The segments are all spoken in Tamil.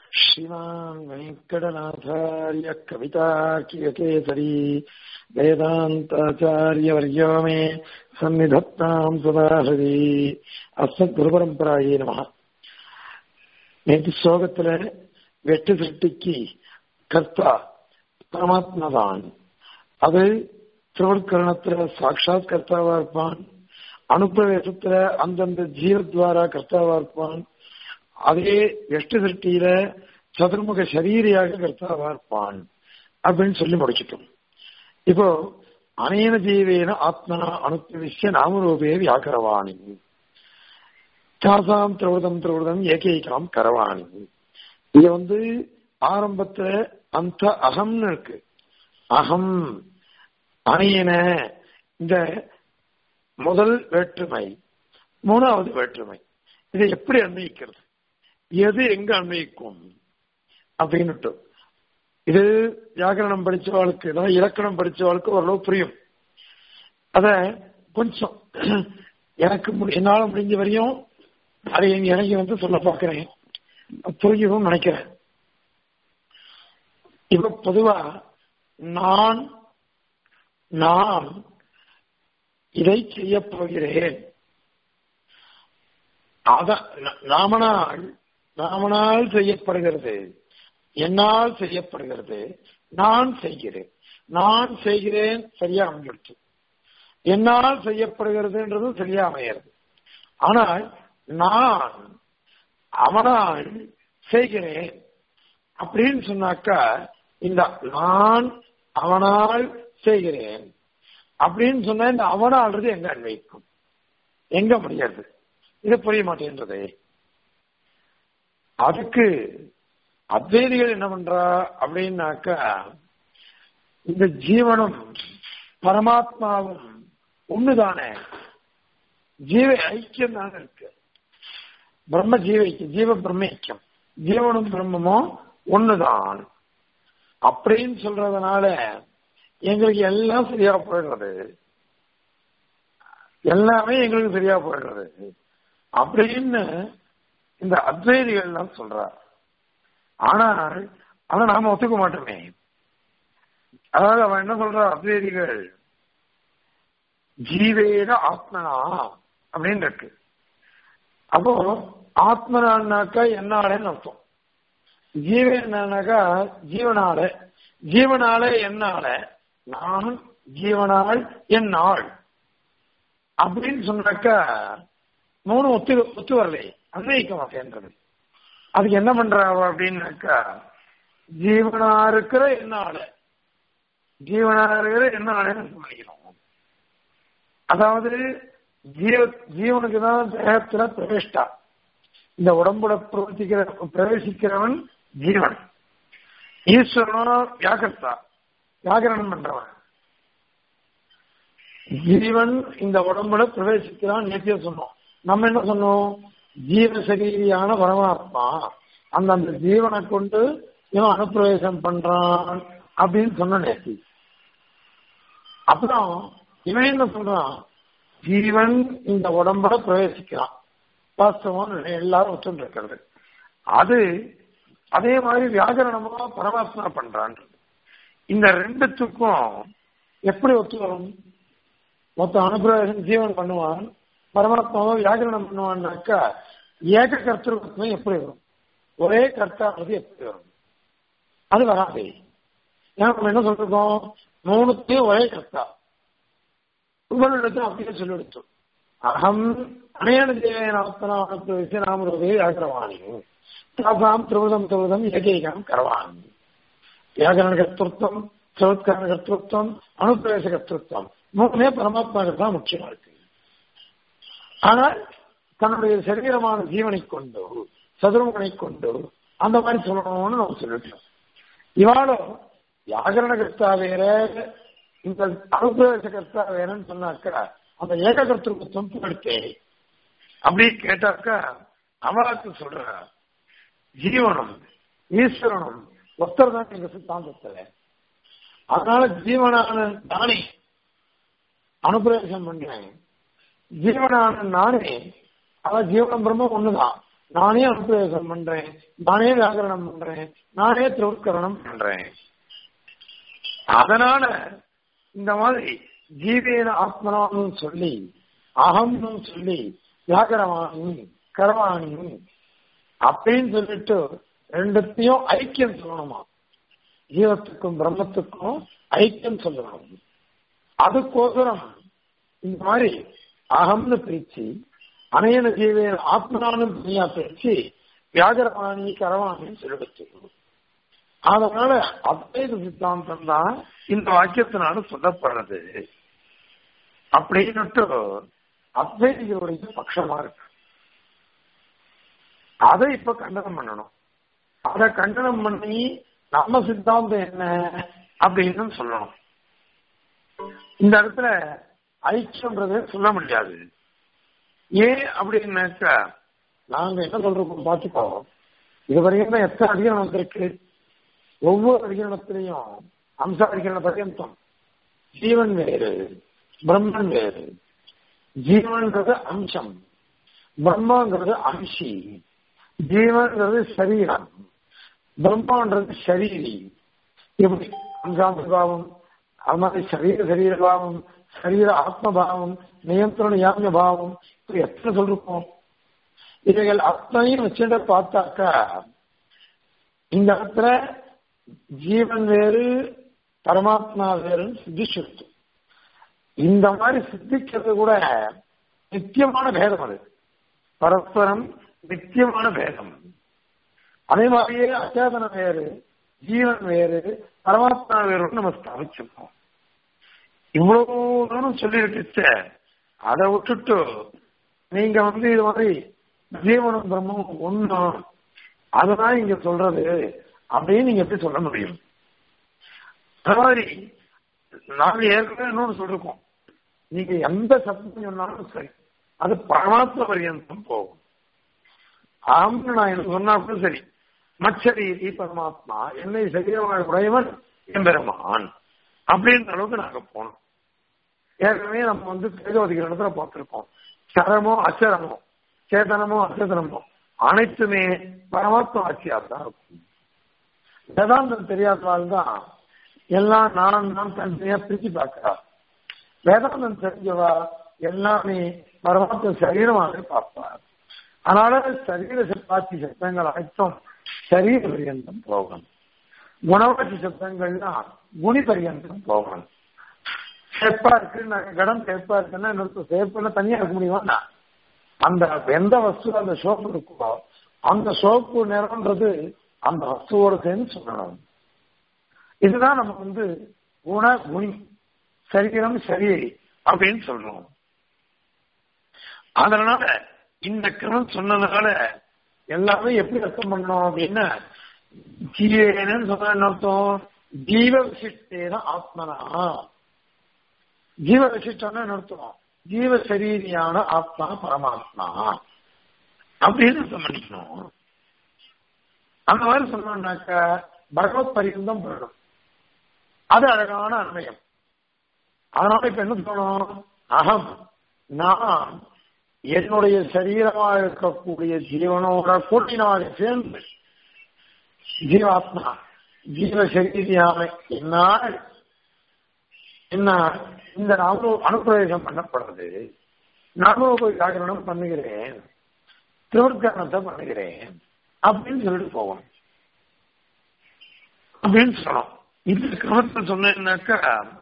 श्रीमान् वेङ्कटनाथार्य कवितार्कियकेसरी वेदान्ताचार्यवर्यो मे सन्निधत्ताम् सदाहरी அஸ்மத்குருபரம்பராயே நம நேற்று ஸ்லோகத்துல வெட்டு சிருஷ்டிக்கு கர்த்தா பரமாத்மா தான் அது திருவற்கரணத்துல சாட்சாத் கர்த்தாவா இருப்பான் அனுப்பிரவேசத்துல அந்தந்த ஜீவத்வாரா கர்த்தாவா இருப்பான் அதே வெஷ்டு சிருஷ்டியில சதுர்முக சரீரியாக கர்த்தாவா இருப்பான் அப்படின்னு சொல்லி முடிச்சிட்டோம் இப்போ அனேன ஜீவேன ஆத்மனா அனுப்பிவிஷ்ய நாமரூபே வியாக்கரவாணி தாசாம் திரவிதம் திரவிதம் ஏகேகாம் கரவாணி இது வந்து ஆரம்பத்துல அந்த அகம்னு இருக்கு அகம் அணையன இந்த முதல் வேற்றுமை மூணாவது வேற்றுமை இதை எப்படி அன்வயிக்கிறது எது எங்க அன்வயிக்கும் அப்படின்னுட்டு இது வியாக்கரணம் படிச்சவாளுக்கு அதாவது இலக்கணம் படிச்சவாளுக்கு ஓரளவு புரியும் அத கொஞ்சம் எனக்கு என்னால முடிஞ்ச வரையும் அதை எனக்கு வந்து சொல்ல பார்க்கிறேன் புரிஞ்சுக்கணும்னு நினைக்கிறேன் இப்ப பொதுவா நான் நான் இதை செய்ய போகிறேன் நாமனால் நாமனால் செய்யப்படுகிறது என்னால் செய்யப்படுகிறது நான் செய்கிறேன் நான் செய்கிறேன் சரியா அமைஞ்சிடுச்சு என்னால் செய்யப்படுகிறதுன்றதும் சரியா அமையிறது ஆனால் நான் அவனால் செய்கிறேன் அப்படின்னு சொன்னாக்கா இந்த நான் அவனால் செய்கிறேன் அப்படின்னு சொன்னா இந்த அவனால்றது எங்க அன்வைக்கும் எங்க முடியாது இது புரிய மாட்டேன்றது அதுக்கு அத்வைதிகள் என்ன பண்றா அப்படின்னாக்கா இந்த ஜீவனும் பரமாத்மாவும் ஒண்ணுதானே ஜீவ ஐக்கியம் தானே இருக்கு பிரம்ம ஜீவ ஐக்கியம் ஜீவ பிரம்ம ஐக்கியம் ஜீவனும் பிரம்மமும் ஒண்ணுதான் அப்படின்னு சொல்றதுனால எங்களுக்கு எல்லாம் சரியா போயிடுறது எல்லாமே எங்களுக்கு சரியா போயிடுறது அப்படின்னு இந்த அத்வைதிகள் எல்லாம் சொல்றார் ஆனால் ஆனா நாம ஒத்துக்க மாட்டோமே அதாவது அவன் என்ன சொல்ற அத்வைதிகள் ஜீவேன ஆத்மனா அப்படின்னு இருக்கு அப்போ ஆத்மனான்னாக்கா என்னாலேன்னு அர்த்தம் ஜீவனாக்கா ஜீவனால ஜீவனால என்னால நான் ஜீவனால் என்னால் அப்படின்னு சொன்னாக்கா மூணு ஒத்து ஒத்து வரலை அன்வயிக்க மாட்டேன்றது அதுக்கு என்ன பண்றாவ அப்படின்னாக்கா ஜீவனா இருக்கிற என்னால ஜீவனா இருக்கிற என்னாலன்னு பண்ணிக்கணும் அதாவது ஜீவ ஜீவனுக்கு தான் தேகத்துல பிரவேஷ்டா இந்த உடம்புல பிரவர்த்திக்கிற பிரவேசிக்கிறவன் ஜீவன் ஈஸ்வரனோ வியாகர்த்தா வியாகரணம் பண்றவன் ஜீவன் இந்த உடம்புல பிரவேசிக்கிறான் நேத்திய சொன்னோம் நம்ம என்ன சொன்னோம் ஜீவ சரீரியான பரமாத்மா அந்த அந்த ஜீவனை கொண்டு இவன் அனுப்பிரவேசம் பண்றான் அப்படின்னு சொன்ன நேத்தி அப்புறம் இவன் என்ன சொல்றான் ஜீவன் இந்த உடம்புல பிரவேசிக்கிறான் வாஸ்தவம் எல்லாரும் ஒத்துன்னு இருக்கிறது அது அதே மாதிரி வியாகரணமா பரமாத்மா பண்றான் இந்த ரெண்டுத்துக்கும் எப்படி ஒத்து வரும் மொத்த அனுகிரகம் ஜீவன் பண்ணுவான் பரமாத்மாவை வியாகரணம் பண்ணுவான்னாக்கா ஏக கர்த்தத்துவம் எப்படி வரும் ஒரே கர்த்தாவது எப்படி வரும் அது வராது நம்ம என்ன சொல்றோம் மூணுத்தையும் ஒரே கர்த்தா உங்களிடத்தில் அப்படியே சொல்லிடுத்தோம் அகம் அனேன தேவேனாத்மனாத்து விசனாமருவே வியாகரவாணி தாசாம் திருவிதம் திருவிதம் ஏகேகம் கரவாணி வியாகரண கர்த்தத்துவம் சவத்கரண கர்த்தத்துவம் அனுப்பிரவேச கர்த்தத்துவம் மூணுமே பரமாத்மாவுக்கு தான் முக்கியமா இருக்கு ஆனால் தன்னுடைய சரீரமான ஜீவனை கொண்டு சதுரமுகனை கொண்டு அந்த மாதிரி சொல்லணும்னு நம்ம சொல்லிட்டோம் இவாளும் வியாகரண கர்த்தா வேற இந்த அனுப்பிரவேச கர்த்தா வேறன்னு சொன்னாக்கா அந்த ஏக கர்த்தத்துவம் போயிடுத்தே அப்படி கேட்டாக்கா அவளுக்கு சொல்ற ஜீவனம் ஈஸ்வரனும் ஒருத்தர் தான் எங்க சித்தாந்தத்துல அதனால ஜீவனான நானே அனுப்பிரவேசம் பண்றேன் ஜீவனான நானே அதான் ஜீவனம் பிரம்மம் ஒண்ணுதான் நானே அனுப்பிரவேசம் பண்றேன் நானே வியாகரணம் பண்றேன் நானே திருவுட்கரணம் பண்றேன் அதனால இந்த மாதிரி ஜீவேன ஆத்மனான்னு சொல்லி அகம்னு சொல்லி வியாகரவாணி கரவாணி அப்படின்னு சொல்லிட்டு ரெண்டுத்தையும் ஐக்கியம் சொல்லணுமா ஜீவத்துக்கும் பிரம்மத்துக்கும் ஐக்கியம் சொல்லணும் அதுக்கோசரம் இந்த மாதிரி அகம்னு பிரிச்சு அனையன ஜீவேன ஆத்மனானும் தனியா பிரிச்சு வியாகரவாணி கரவாணின்னு சொல்லி அதனால அத்வைத சித்தாந்தம் தான் இந்த வாக்கியத்தினால சொல்லப்படுறது அப்படின்னுட்டு அத்வைதிகளுடைய பட்சமா இருக்கு அதை இப்ப கண்டனம் பண்ணணும் அதை கண்டனம் பண்ணி நம்ம சித்தாந்தம் என்ன அப்படின்னு சொல்லணும் இந்த இடத்துல ஐக்கியம்ன்றது சொல்ல முடியாது ஏன் அப்படின்னாக்கா நாங்க என்ன சொல்றோம் பார்த்துக்கோ இது வரைக்கும் தான் எத்தனை அதிகாரம் வந்திருக்கு ஒவ்வொரு அதிகரணத்திலையும் அம்ச அதிகரண பர்யந்தம் ஜீவன் வேறு பிரம்மன் வேறு ஜீவன்கிறது அம்சம் பிரம்மாங்கிறது அம்சி ஜீவன்கிறது சரீரம் பிரம்மான்றது சரீரி இப்படி அம்சாம் பாவம் அது மாதிரி சரீர சரீர பாவம் சரீர ஆத்மபாவம் நியந்திரண யாமிய பாவம் இப்படி எத்தனை சொல்லிருக்கோம் இவைகள் அத்தனையும் வச்சுட்டு பார்த்தாக்கா இந்த இடத்துல ஜீவன் வேறு பரமாத்மா வேறுன்னு சித்திச்சிருக்கு இந்த மாதிரி சித்திக்கிறது கூட நித்தியமான பேதம் அது பரஸ்பரம் நித்தியமான பேதம் அதே மாதிரியே அச்சேதனம் வேறு ஜீவன் வேறு பரமாத்மா வேறுன்னு நம்ம ஸ்தாபிச்சிருக்கோம் இவ்வளவு தூரம் சொல்லியிருக்க அதை விட்டுட்டு நீங்க வந்து இது மாதிரி ஜீவனும் பிரம்மம் ஒண்ணும் அதுதான் இங்க சொல்றது அப்படின்னு நீங்க எப்படி சொல்ல முடியும் அது மாதிரி நாங்க ஏற்கனவே இன்னொன்று சொல்லிருக்கோம் நீங்க எந்த சப்தம் சொன்னாலும் சரி அது பரமாத்ம பரியந்தம் போகும் ஆம்னு நான் எனக்கு சொன்னா கூட சரி மச்சரீதி பரமாத்மா என்னை சரீரமாக உடையவன் எம்பெருமான் அப்படின்ற அளவுக்கு நாங்க போனோம் ஏற்கனவே நம்ம வந்து தேஜோதிக்கிற இடத்துல பார்த்திருக்கோம் சரமோ அச்சரமோ சேதனமோ அச்சேதனமோ அனைத்துமே பரமாத்மா ஆட்சியாக தான் இருக்கும் வேதாந்தம் தெரியாதவாள் தான் எல்லாம் நான் நான் தனியா பிரிச்சு பார்க்கிறா வேதாந்தம் தெரிஞ்சவா எல்லாமே பரமாத்ம சரீரமாக பார்ப்பார் அதனால சரீர சிற்பாட்சி சத்தங்கள் அனைத்தும் சரீர பரியந்தம் போகணும் குணவாட்சி சத்தங்கள்லாம் குணி பரியந்தம் போகணும் சேப்பா இருக்கு நாங்க கடம் சேப்பா இருக்குன்னா இன்னொரு சேப்புன்னா தனியா இருக்க முடியுமா அந்த எந்த வஸ்து அந்த சோப்பு இருக்கோ அந்த சோப்பு நிறம்ன்றது அந்த வஸ்துவோட சேர்ந்து சொல்லணும் இதுதான் நம்ம வந்து குண குணி சரீரம் சரி அப்படின்னு சொல்றோம் அதனால இந்த கிரமம் சொன்னதுனால எல்லாமே எப்படி அர்த்தம் பண்ணோம் அப்படின்னா ஜீவனு சொன்ன என்ன அர்த்தம் ஜீவ விசிஷ்டேன ஆத்மனா ஜீவ விசிஷ்டம்னா என்ன அர்த்தம் ஜீவ சரீரியான ஆத்மா பரமாத்மா அப்படின்னு அர்த்தம் பண்ணிக்கணும் அந்த மாதிரி சொன்னோம்னாக்க பகவத் பரிந்தம் போயிடும் அது அழகான அன்மயம் அதனால இப்ப என்ன சொல்லணும் அகம் நான் என்னுடைய சரீரமா இருக்கக்கூடிய ஜீவனோட கூட்டினாக சேர்ந்து ஜீவாத்மா ஜீவ சரீரியான என்னால் என்ன இந்த நாம அனுப்பிரவேசம் பண்ணப்படுறது நாம ஜாகரணம் பண்ணுகிறேன் திருவர்க்கரணத்தை பண்ணுகிறேன் அப்படின்னு சொல்லிட்டு போகணும் அப்படின்னு சொல்லணும் இந்த கிரமத்தை சொன்னேன்னாக்கா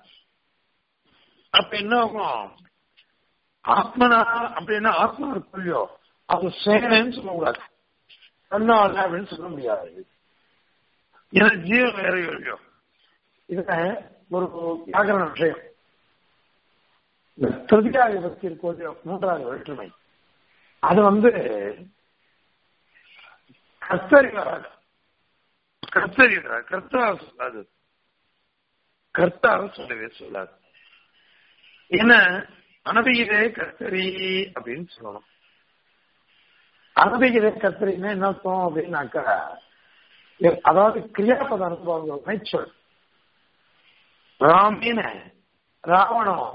அப்ப என்ன ஆகும் ஆத்மனா அப்படின்னா ஆத்மா இருக்கு இல்லையோ அது சேனன்னு சொல்லக்கூடாது கண்ணால அப்படின்னு சொல்ல முடியாது ஏன்னா ஜீவன் வேற இல்லையோ இதுல ஒரு வியாகரண விஷயம் திருதியா விபக்தி இருக்கோ மூன்றாவது வேற்றுமை அது வந்து கர்த்தரி வராது கர்த்தரி வராது கர்த்தாவை சொல்லாது கர்த்தாவை சொல்லவே சொல்லாது ஏன்னா அனபிகிதே கர்த்தரி அப்படின்னு சொல்லணும் அனபிகிதே கர்த்தரின்னா என்ன அர்த்தம் அப்படின்னாக்கா அதாவது கிரியாபத அனுபவங்கள் நேச்சர் ராமேன ராவணம்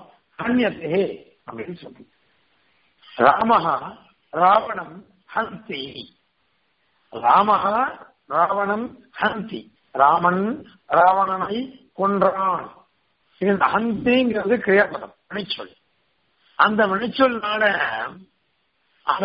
ஹன்யத்தே அப்படின்னு சொல்லி ராமஹா ராவணம் ஹந்தி ராமஹ ராவணன் ஹந்தி ராமன் ராவணனை கொன்றான் இந்த ஹந்திங்கிறது கிரியாபதம் வினைச்சொல் அந்த வினைச்சொல்னால அந்த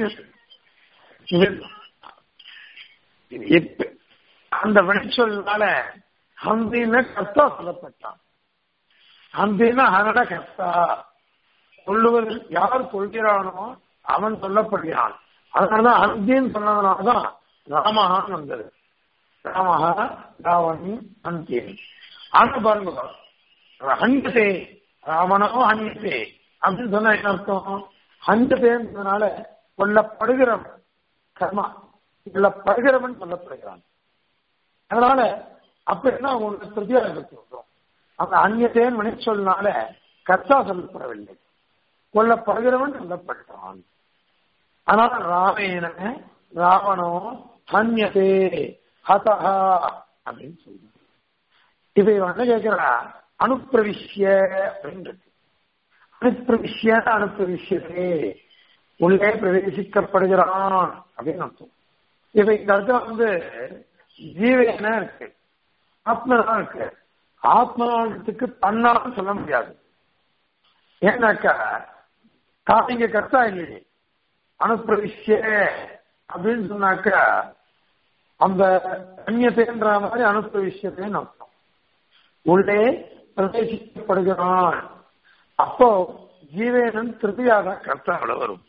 இப்ப அந்த வினைச்சொல்னால ஹந்தின கர்த்தா சொல்லப்பட்டான் ஹந்தின ஹனட கர்த்தா கொள்ளுவதில் யார் கொள்கிறானோ அவன் சொல்லப்படுகிறான் அதனாலதான் ஹந்தின்னு சொன்னதுனாலதான் ராமஹான் வந்தது ராமஹா ராவணன் ஹந்தியன் ஆனா பாருங்க ஹந்ததே ராவணோ ஹந்ததே அப்படின்னு சொன்னா என்ன அர்த்தம் ஹந்ததேன்றதுனால கொல்லப்படுகிறவன் கர்மா கொல்லப்படுகிறவன் சொல்லப்படுகிறான் அதனால அப்ப என்ன உங்களுக்கு திருப்தியாக வரும் அந்த அந்நியத்தேன் வினைச்சொல்னால கர்த்தா சொல்லப்படவில்லை கொல்லப்படுகிறவன் சொல்லப்பட்டான் அதனால ராமேன ராவணோ ஹன்யதே ஹதஹா அப்படின்னு சொல்றான் இப்ப இவன் என்ன கேட்கிறா அனுப்பிரவிஷ்ய அப்படின்னு அனுப்பிரவிஷ்ய அனுப்பிரவிஷ்யதே உள்ளே பிரவேசிக்கப்படுகிறான் அப்படின்னு அர்த்தம் இப்ப இந்த அர்த்தம் வந்து ஜீவன இருக்கு ஆத்மதான் இருக்கு ஆத்மானத்துக்கு தன்னாலும் சொல்ல முடியாது ஏன்னாக்கா காவிங்க கர்த்தா இல்லையே அனுப்பிரவிஷ்ய அப்படின்னு சொன்னாக்கா அந்த அந்நியத்தைன்ற மாதிரி அனுப்பிரவிஷ்யத்தைன்னு அர்த்தம் உள்ளே பிரவேசிக்கப்படுகிறான் அப்போ ஜீவேனன் திருப்தியாக கர்த்தாவில் வரும்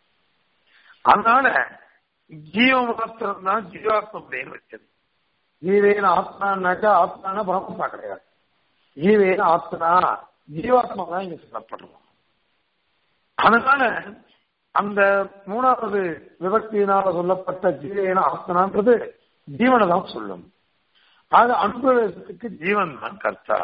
அதனால ஜீவ மாத்திரம் தான் ஜீவாத்மடைய வச்சது ஜீவேன ஆத்மானாக்கா ஆத்மான பரமத்தா கிடையாது ஜீவேன ஆத்மா ஜீவாத்மா தான் இங்க சொல்லப்படுறோம் அதனால அந்த மூணாவது விபக்தியினால சொல்லப்பட்ட ஜீவேன ஆத்மனான்றது ஜீவனை தான் சொல்லும் அது அனுபவத்துக்கு ஜீவன் தான் கர்த்தா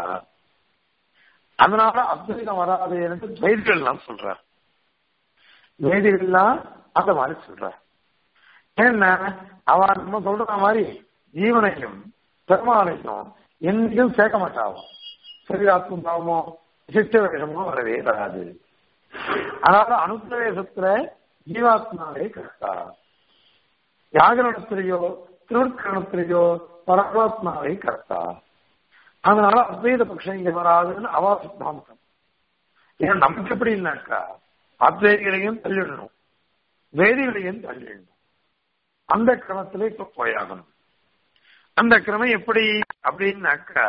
அதனால அத்வைதம் வராது என்று துவைதிகள்லாம் சொல்றார் துவைதிகள்லாம் அந்த மாதிரி சொல்றார் ஏன்னா அவன் நம்ம சொல்ற மாதிரி ஜீவனையும் பெருமானையும் என்னைக்கும் சேர்க்க மாட்டாவும் சரீராத்ம பாவமோ சிஷ்ட வேஷமோ வரவே வராது அதனால அனுப்பிரவேசத்துல ஜீவாத்மாவே கர்த்தா யாகரணத்திலேயோ திருவிற்கரணத்திலேயோ பரமாத்மாவை கர்த்தா அதனால அத்வைத பட்சம் இங்க வராதுன்னு அவா சித்தாந்தம் ஏன்னா நமக்கு எப்படி இல்லைனாக்கா அத்வைதிகளையும் தள்ளிடணும் வேதிகளையும் தள்ளிடணும் அந்த கிரமத்துல இப்ப போயாகணும் அந்த கிரமம் எப்படி அப்படின்னாக்கா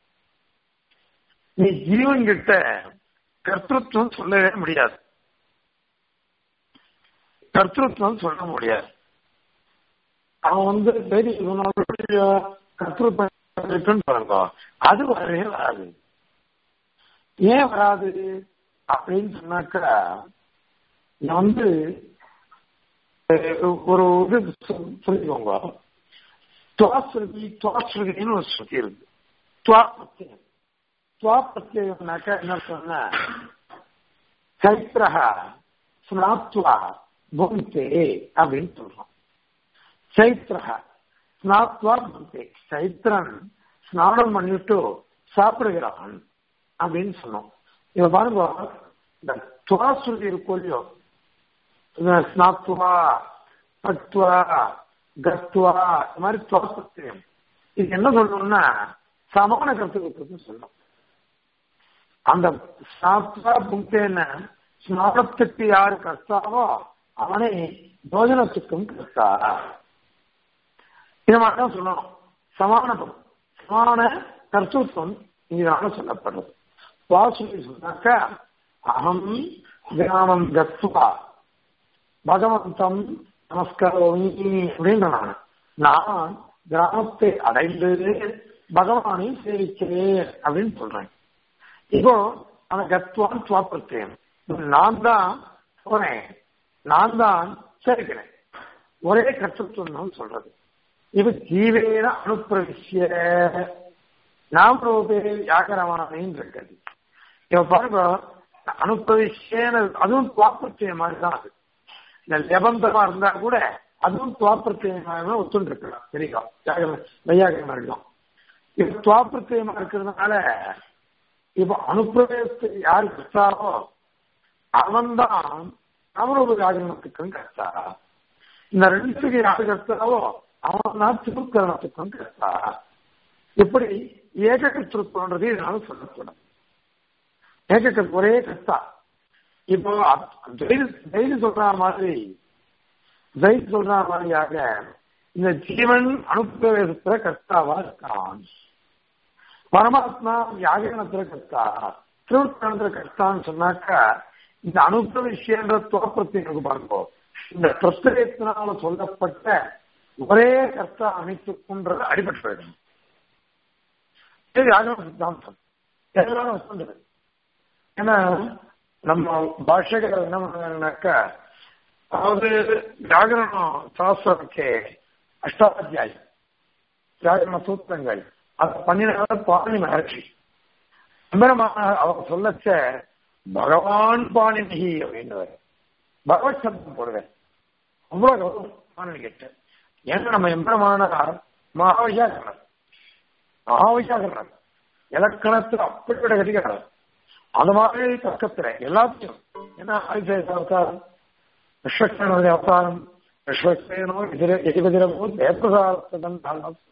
நீ ஜீவன் கிட்ட கர்த்தத்துவம் சொல்லவே முடியாது கர்த்தத்துவம் சொல்ல முடியாது அவன் வந்து வேதி கர்த்தத்துவம் இருக்குன்னு பாருங்க அது வரவே வராது ஏன் வராது அப்படின்னு சொன்னாக்கா நான் வந்து ஒரு இது சொல்லிக்கோங்க துவாஸ்ருதி துவாஸ்ருதின்னு ஒரு ஸ்ருதி இருக்கு துவா பிரத்யம் துவா பிரத்யம்னாக்கா என்ன சொன்ன சைத்ரஹா ஸ்நாத்வா புங்கே அப்படின்னு சொல்றோம் சைத்ரஹா ஸ்நாத்வா புங்கே சைத்ரன் ஸ்நானம் பண்ணிட்டு சாப்பிடுகிறான் அப்படின்னு சொன்னோம் இவ பாருங்க இந்த துவாஸ்ருதி இருக்கும் இல்லையோ ஸ்நாத்வா பத்வா கத்வா இந்த மாதிரி துவாசத்தியம் இது என்ன சொல்லணும்னா சமான கருத்துக்கு சொல்லணும் அந்த சாத்வா புங்கேன ஸ்நானத்துக்கு யாரு கர்த்தாவோ அவனே போஜனத்துக்கும் கர்த்தா இது மாதிரிதான் சொல்லணும் சமானதம் சமான கர்த்தத்துவம் இங்கதான சொல்லப்படுறது வாசுகி சொன்னாக்கா அகம் கிராமம் கத்வா பகவந்தம் நமஸ்காரோமி அப்படின்னு நான் நான் கிராமத்தை அடைந்து பகவானை சேவிக்கிறேன் அப்படின்னு சொல்றேன் இப்போ அந்த கத்வான் துவாப்பிரத்தியம் நான் தான் போறேன் நான் தான் சேர்க்கிறேன் ஒரே கர்த்தத்துவம் தான் சொல்றது இது ஜீவேன அனுப்பிரவிஷ்ய நாம் ரூபே வியாகரமானேன்னு இருக்குது இப்ப பாருங்க அனுப்பிரவிஷ்யன்னு அதுவும் துவாப்பிரத்தியம் மாதிரி தான் அது இந்த லெபந்தமா இருந்தா கூட அதுவும் துவாப்பிரத்தியமாக ஒத்துண்டு இருக்கலாம் சரிங்களா வையாகரமா இருக்கலாம் இப்ப துவாப்பிரத்தியமா இருக்கிறதுனால இப்ப அனுப்பிரவேசத்துக்கு யாரு கஷ்டாரோ அவன்தான் அவரொரு வியாகரணத்துக்கும் கஷ்டா இந்த ரெண்டுத்துக்கு யாரு கர்த்தாவோ அவன் தான் திருக்கரணத்துக்கும் கர்த்தா இப்படி ஏககத்திருத்தம்ன்றது இதனால சொல்லப்படும் ஏககத் ஒரே கர்த்தா இப்போ ஜெயிது சொல்ற மாதிரி ஜெயிது சொல்ற மாதிரியாக இந்த ஜீவன் அனுப்பிரவேசத்துல கர்த்தாவா இருக்கான் பரமாத்மா வியாகரணத்துல கர்த்தா திருவிழத்துல கர்த்தான்னு சொன்னாக்கா இந்த அனுப்பிரவேசியன்ற தோற்றத்தை எனக்கு பார்ப்போம் இந்த பிரஸ்தேத்தினால சொல்லப்பட்ட ஒரே கர்த்தா அமைத்துக்குன்றது அடிபட்டு போயிடும் இது வியாகரண சித்தாந்தம் எல்லாரும் வச்சுன்றது ஏன்னா நம்ம பாஷகர் என்ன பண்ணாங்கன்னாக்கா அதாவது வியாகரணம் சாஸ்திரத்துக்கு அஷ்டாத்தியாயம் வியாகரண சூத்திரங்கள் அதை பண்ணினவர் பாணி மகர்ஷி எம்பெருமான அவர் சொல்லச்ச பகவான் பாணினிகி அப்படின்னு பகவத் சப்தம் போடுவேன் அவ்வளவு கௌரவம் பாணினி கிட்ட ஏன்னா நம்ம எம்பெருமானார் மகாவியாகரணர் மகாவியாகரணர் இலக்கணத்தில் அப்படிப்பட்ட கட்டிக்கிறார் அந்த மாதிரி தர்க்கத்துல எல்லாத்தையும் ஏன்னா ஆயுசேஷ அவதாரம் விஸ்வக்சனுடைய அவதாரம் விஸ்வக்சேனோ எதிர எதிரெதிரமோ தேவசாரத்துடன்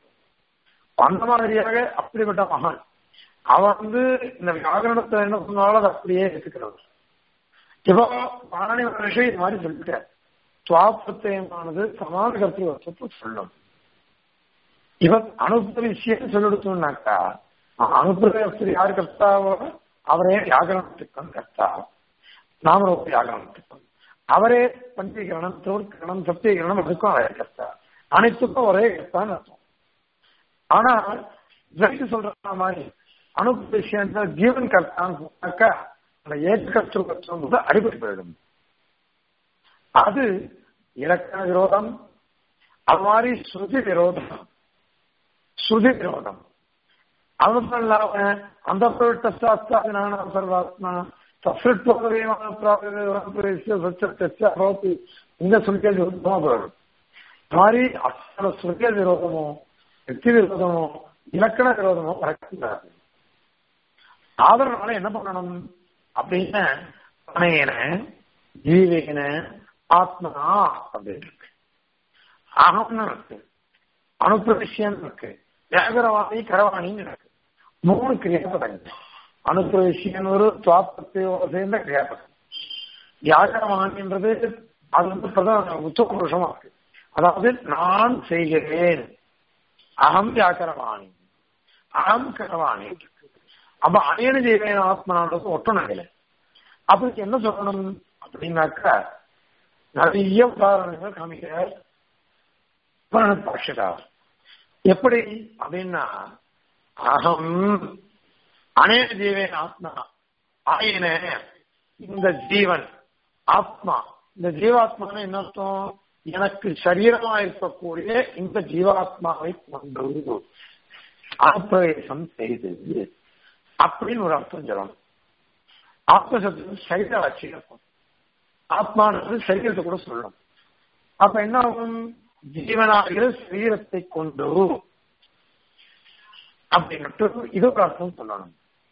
அந்த மாதிரியாக அப்படிப்பட்ட மகான் அவன் வந்து இந்த வியாகரணத்தை என்ன சொன்னாலும் அதை அப்படியே எடுத்துக்கிறவர் இப்போ பாணி மகர்ஷி இது மாதிரி சொல்லிட்டார் சுவாபத்தயமானது சமான கருத்துவத்தை சொல்லும் இவன் அனுப்புற விஷயம் சொல்லிடுத்தோம்னாக்கா அனுப்புற யார் கர்த்தாவோ அவரே வியாகரணத்துக்கும் கர்த்தா நாமரூப வியாகரணத்துக்கும் அவரே பஞ்சீகரணம் தோற்கரணம் சத்தியகரணம் அதுக்கும் அவரே கர்த்தா அனைத்துக்கும் ஒரே கர்த்தான்னு அர்த்தம் ஆனால் ஜெயித்து சொல்ற மாதிரி அனுப்பு விஷயத்துல ஜீவன் கர்த்தான்னு சொன்னாக்கா அந்த ஏற்கத்துவம் வந்து அடிபட்டு போயிடும் அது இலக்கண விரோதம் அது மாதிரி ஸ்ருதி விரோதம் ஸ்ருதி விரோதம் அது மட்டும் இல்லாம அந்த பிரவிட்ட சாஸ்திராதினான சர்வாத்மா தஸ்ருத்வகரேவனி இந்த சுருக்கல் விரோதமா போயிடும் மாதிரி அத்தனை சுருக்கல் விரோதமோ வெற்றி விரோதமோ இலக்கண விரோதமோ வரக்கூடாது ஆதரனால என்ன பண்ணணும் அப்படின்னு பணையன ஜீவேன ஆத்மா அப்படின்னு இருக்கு அகம்னு இருக்கு அனுப்பிரவிஷயம் இருக்கு வியாகரவாணி கரவாணின்னு இருக்கு மூணு கிரியாபதங்கள் அனுப்பிரவிஷயம் ஒரு துவாப்பத்தையோட சேர்ந்த கிரியாபதம் வியாகரவாணின்றது அது வந்து பிரதான உச்ச புருஷமா இருக்கு அதாவது நான் செய்கிறேன் அகம் வியாக்கரவாணி அகம் கரவாணி அப்ப அயன ஜீவன ஆத்மனான்றது ஒட்டணவில்லை அதுக்கு என்ன சொல்லணும் அப்படின்னாக்கா நிறைய உதாரணங்கள் காமிக்கிறார் பாஷகார் எப்படி அப்படின்னா அகம் அநேக ஜீவன் ஆத்மா ஆயின இந்த ஜீவன் ஆத்மா இந்த ஜீவாத்மான என்ன அர்த்தம் எனக்கு சரீரமா இருக்கக்கூடிய இந்த ஜீவாத்மாவை கொண்டு ஆத்மவேசம் செய்தது அப்படின்னு ஒரு அர்த்தம் சொல்லணும் ஆத்மசப்தம் சரீர வச்சு இருக்கும் ஆத்மானது சரீரத்தை கூட சொல்லணும் அப்ப என்ன ஆகும் ஜீவனாகிற சரீரத்தை கொண்டு அப்படின்ட்டு இது ஒரு அர்த்தம் சொல்லணும்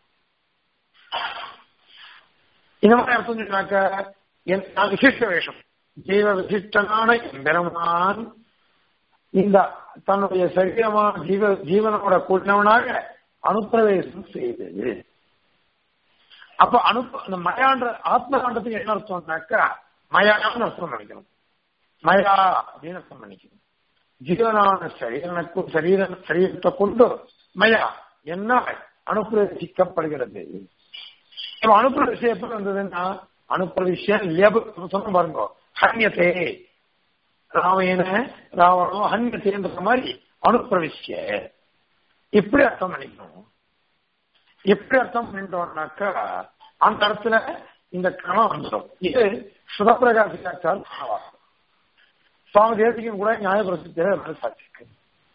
இந்த மாதிரி அர்த்தம் சொன்னாக்க விசிஷ்ட வேஷம் ஜீவ விசிஷ்டனான எம்பெருமான் இந்த தன்னுடைய சரீரமான ஜீவ ஜீவனோட கூட்டினவனாக அனுப்பிரவேசம் செய்தது அப்ப அனுப்ப அந்த மயான்ற ஆத்மகாண்டத்துக்கு என்ன அர்த்தம்னாக்கா மயான்னு அர்த்தம் நினைக்கணும் மயா அப்படின்னு அர்த்தம் நினைக்கணும் ஜீவனான சரீரனுக்கு சரீர சரீரத்தை கொண்டு மயா என்ன அனுப்பிரவேசிக்கப்படுகிறது அனுப்பிரவேசம் எப்படி வந்ததுன்னா அனுப்பிரவேசம் சொன்ன பாருங்க ஹன்யத்தே ராமேன ராவணம் ஹன்யத்தேன்ற மாதிரி அனுப்பிரவிஷ்ய இப்படி அர்த்தம் பண்ணிக்கணும் எப்படி அர்த்தம் பண்ணிட்டோம்னாக்கா அந்த இடத்துல இந்த கிரமம் வந்துடும் இது சுதப்பிரகாசிக்காச்சார் சுவாமி தேசிக்கும் கூட நியாயபிரசித்திர சாட்சிக்கு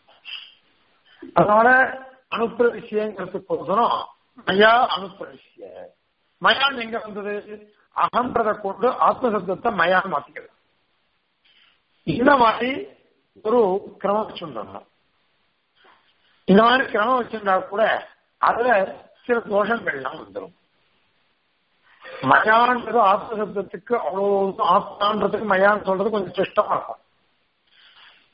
அதனால அனுப்புற விஷயங்கிறதுக்கோசரம் மயா அனுப்புற விஷய மயான் எங்க வந்தது அகன்றதை கொண்டு ஆத்மசப்தத்தை மயான் மாத்திக்கிறது இந்த மாதிரி ஒரு கிரமம் வச்சுருந்தோம் இந்த மாதிரி கிரமம் வச்சிருந்தா கூட அதுல சில தோஷங்கள்லாம் வந்துடும் மயான்றது ஆத்மசப்தத்துக்கு அவ்வளவு ஆத்மான்றதுக்கு மயான் சொல்றது கொஞ்சம் சிஷ்டமா இருக்கும்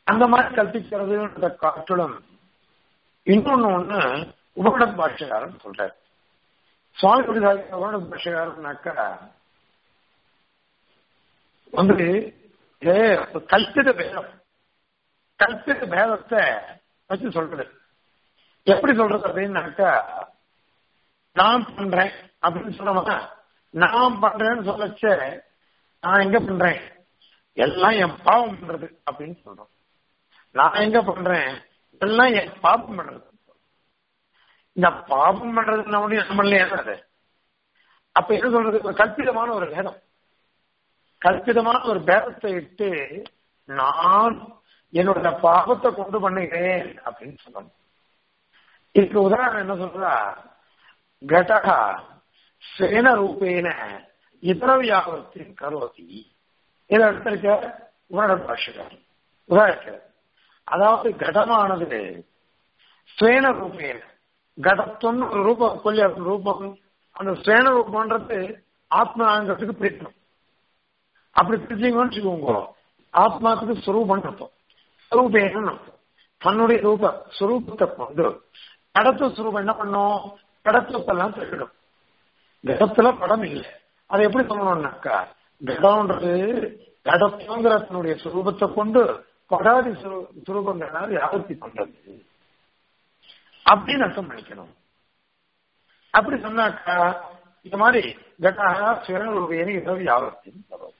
அந்த மாதிரி கல்பிக்கிறதுன்றத காட்டிலும் இன்னொன்னு ஒண்ணு உபகட பாஷகாரன் சொல்றார் சுவாமி உபகட பாஷகாரன்னாக்கா வந்து ஏ கல்பித பேதம் கல்பித பேதத்தை வச்சு சொல்றது எப்படி சொல்றது அப்படின்னாக்கா நான் பண்றேன் அப்படின்னு சொல்லுவாங்க நான் பண்றேன்னு சொல்லச்ச நான் எங்க பண்றேன் எல்லாம் என் பாவம் பண்றது அப்படின்னு சொல்றோம் நான் எங்க பண்றேன் எல்லாம் என் பாவம் பண்றது இந்த பாவம் பண்றது நம்மளுடைய நம்மளே அது அப்ப என்ன சொல்றது ஒரு கல்பிதமான ஒரு வேதம் கல்பிதமான ஒரு பேதத்தை இட்டு நான் என்னோட பாவத்தை கொண்டு பண்ணுகிறேன் அப்படின்னு சொல்லணும் இதுக்கு உதாரணம் என்ன சொல்றா கடகா சேன ரூபேன இதர வியாபத்தின் கரோதி இதை எடுத்திருக்க உன்னோட பாஷகார் உதாரணம் அதாவது கடமானது ஸ்வேன ரூபேன கடத்துவம் ஒரு ரூபம் கொல்லிய ரூபம் அந்த ஸ்வேன ரூபம்ன்றது ஆத்மாங்கிறதுக்கு பிரிக்கணும் அப்படி பிரிச்சிங்கன்னு வச்சுக்கோங்க ஆத்மாத்துக்கு சுரூபம் அர்த்தம் சுரூபேன்னு அர்த்தம் தன்னுடைய ரூப சுரூபத்தை கொண்டு கடத்து சுரூபம் என்ன பண்ணும் கடத்துவத்தெல்லாம் திருடும் கடத்துல படம் இல்லை அதை எப்படி சொல்லணும்னாக்கா கடம்ன்றது கடத்துவங்கிற தன்னுடைய சுரூபத்தை கொண்டு படாதி சுரூபங்களால் யாபத்தி பண்றது அப்படின்னு அர்த்தம் பண்ணிக்கணும் அப்படி சொன்னாக்கா இந்த மாதிரி கட்டாக சுயரூபேனி இரவு யாபத்தி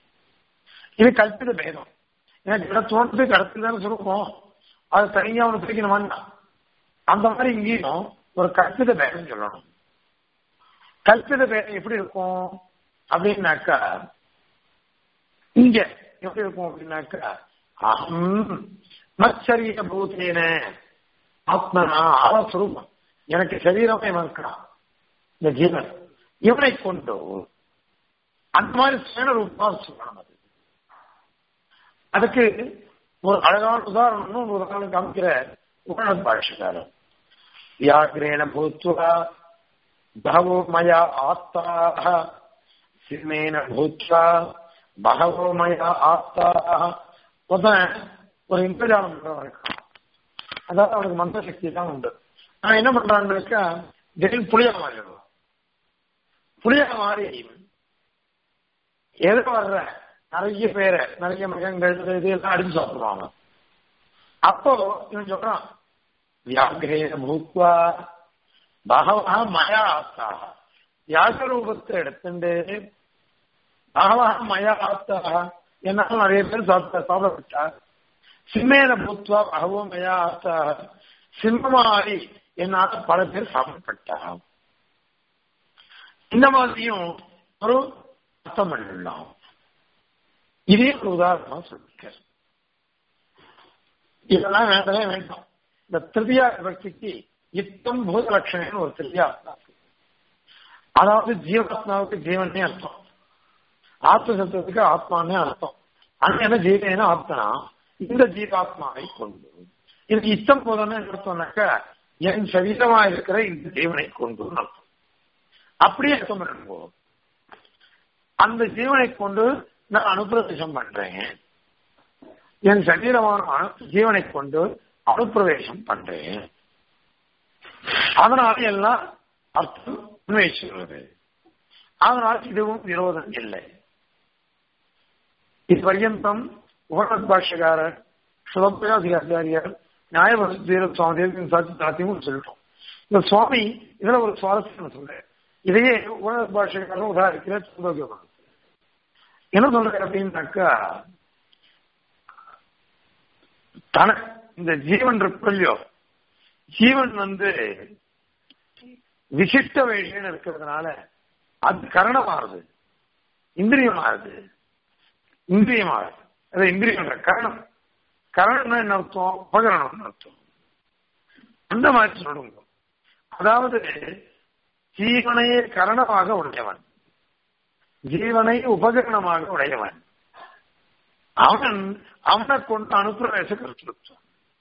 இது கல்பித பேதம் ஏன்னா கடத்துவன்றது கடத்தில் தானே சுருக்கம் அது தனியா அவனு பிரிக்கணுமான்னா அந்த மாதிரி இங்கேயும் ஒரு கல்பித பேதம் சொல்லணும் கல்பித பேதம் எப்படி இருக்கும் அப்படின்னாக்கா இங்க எப்படி இருக்கும் அப்படின்னாக்கா அகம் மச்சரிய பூத்தேன ஆத்மனா அவஸ்வரூபம் எனக்கு சரீரமே இருக்கான் இந்த ஜீவன் இவனை கொண்டு அந்த மாதிரி சுயன ரூபமா சொல்லணும் அது அதுக்கு ஒரு அழகான உதாரணம் ஒரு உதாரணம் காமிக்கிற உபரண பாஷகாரம் வியாகிரேண பூத்வா பகவோ மயா ஆத்தாக சிம்மேன பூத்வா பகவோ மயா ஆத்தாக ஒருத்தன் ஒரு இந்திரஜாலம் பண்றவன் இருக்கான் அதாவது அவனுக்கு மந்த சக்தி தான் உண்டு நான் என்ன பண்றான்னாக்கா திடீர்னு புளியா மாறிடுவான் புளியா மாறி எதுக்கு வர்ற நிறைய பேரை நிறைய மிருகங்கள் இது எல்லாம் அடிச்சு சாப்பிடுவாங்க அப்போ இவன் சொல்றான் வியாகிரேன பூத்வா பகவா மயா ஆஸ்தாக வியாக ரூபத்தை எடுத்துட்டு பகவா மயா ஆஸ்தாக என்னாலும் நிறைய பேர் சாப்பிட்ட சாப்பிட விட்டார் சிம்மேன பூத்வா பகவோ மயா ஆஸ்தாக சிம்மமாறி என்னால பல பேர் சாப்பிடப்பட்டார் இந்த மாதிரியும் ஒரு அர்த்தம் பண்ணிடலாம் இதே ஒரு உதாரணமா சொல்லிருக்க இதெல்லாம் வேண்டவே வேண்டாம் இந்த திருதியா விபக்திக்கு யுத்தம் பூத லட்சணம்னு ஒரு திருதியா அதாவது ஜீவாத்மாவுக்கு ஜீவனே அர்த்தம் ஆத்ம சத்தத்துக்கு ஆத்மானே அர்த்தம் அண்ணன ஜீவன ஆத்மனா இந்த ஜீவாத்மாவை கொண்டு இது இஷ்டம் போதும்னு எடுத்தோம்னாக்க என் சரீரமா இருக்கிற இந்த ஜீவனை கொண்டு அர்த்தம் அப்படியே அர்த்தம் பண்ணுவோம் அந்த ஜீவனை கொண்டு நான் அனுப்பிரவேசம் பண்றேன் என் சரீரமான ஜீவனை கொண்டு அனுப்பிரவேசம் பண்றேன் அதனால எல்லாம் அர்த்தம் உண்மை சொல்றது அதனால் இதுவும் விரோதம் இல்லை இது பர்யந்தம் உபநத் பாஷகாரர் சுலபயாதிகாரியார் நியாயவீர சுவாமி சாட்சி சாத்தியமும் சொல்லிட்டோம் இந்த சுவாமி இதுல ஒரு சுவாரஸ்யம் சொல்றேன் இதையே உபநத் பாஷகாரன் உதாரிக்கிற சுலோகியமான என்ன சொல்ற அப்படின்னாக்கா தன இந்த ஜீவன் இருக்கு இல்லையோ ஜீவன் வந்து விசிஷ்ட விஷயம் இருக்கிறதுனால அது கரணமாகுது இந்திரியமாகுது இந்திரியமாகுது அது இந்திரியம் கரணம் கரணம்னா என்ன அர்த்தம் உபகரணம்னு அர்த்தம் அந்த மாதிரி சொல்லுங்க அதாவது ஜீவனையே கரணமாக உடையவன் ஜீவனை உபகரணமாக உடையவன் அவன் அவனை கொண்டு அனுப்பிரவேச கருத்துத்தான்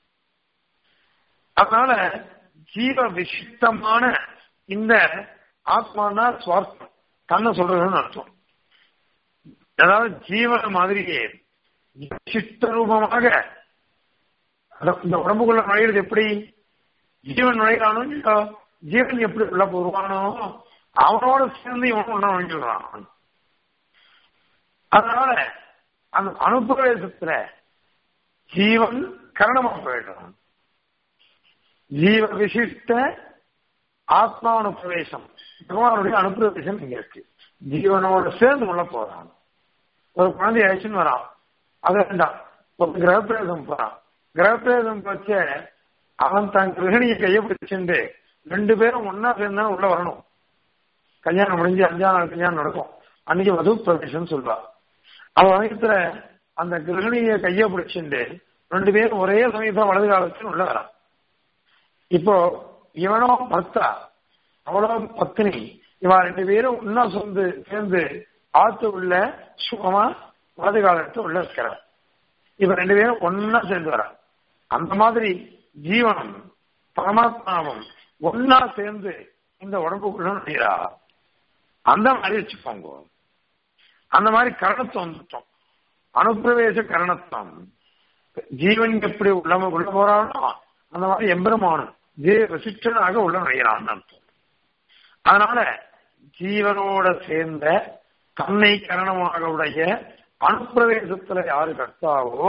அதனால ஜீவ விசிஷ்டமான இந்த ஆத்மானா சுவார்த்தம் தன்னை சொல்றதுன்னு அர்த்தம் அதாவது ஜீவன மாதிரியே விசிஷ்ட ரூபமாக அத- இந்த உடம்புக்குள்ள நுழையிறது எப்படி ஜீவன் நுழைகிறானோ இல்லையோ ஜீவன் எப்படி உள்ள போடுவானோ அவனோட சேர்ந்து இவன் உள்ள நுழைஞ்சுடுறான் அதனால அந்த அனுப்பிரவேசத்துல ஜீவன் கரணமா போயிடுறான் ஜீவ விசிஷ்ட ஆத்மா அனுப்பிரவேசம் பகவானுடைய அனுப்பிரவேசம் இங்க இருக்கு ஜீவனோட சேர்ந்து உள்ள போறான் ஒரு குழந்தை அழைச்சுன்னு வரான் அது வேண்டாம் ஒரு கிரகப்பிரவேசம் போறான் கிரகப்பிரவேசம் வச்ச அவன் தன் கிரகணியை கையை பிடிச்சுண்டு ரெண்டு பேரும் ஒன்னா சேர்ந்து தான் உள்ள வரணும் கல்யாணம் முடிஞ்சு அஞ்சாம் நாள் கல்யாணம் நடக்கும் அன்னைக்கு வது பிரவேசம் சொல்வா அவ சமயத்துல அந்த கிரகணிய கைய பிடிச்சுண்டு ரெண்டு பேரும் ஒரே சமயத்துல வலது காலத்தில் உள்ள வரான் இப்போ இவனோ பர்த்தா அவளோ பத்னி இவன் ரெண்டு பேரும் ஒன்னா சொந்து சேர்ந்து ஆத்து உள்ள சுகமா வலது காலத்து உள்ள இருக்கிறார் இவன் ரெண்டு பேரும் ஒன்னா சேர்ந்து வரான் அந்த மாதிரி ஜீவனும் பரமாத்மாவும் ஒன்னா சேர்ந்து இந்த உடம்புக்குள்ள நுழைகிறா அந்த மாதிரி வச்சுக்கோங்க அந்த மாதிரி கரணத்துவம் வந்துட்டோம் அனுப்பிரவேச கரணத்துவம் ஜீவன் எப்படி உள்ள உள்ள போறானோ அந்த மாதிரி எம்பெருமானும் ஜீவ விசிஷ்டனாக உள்ள நுழைகிறான்னு அர்த்தம் அதனால ஜீவனோட சேர்ந்த தன்னை கரணமாக உடைய அனுப்பிரவேசத்துல யாரு கர்த்தாவோ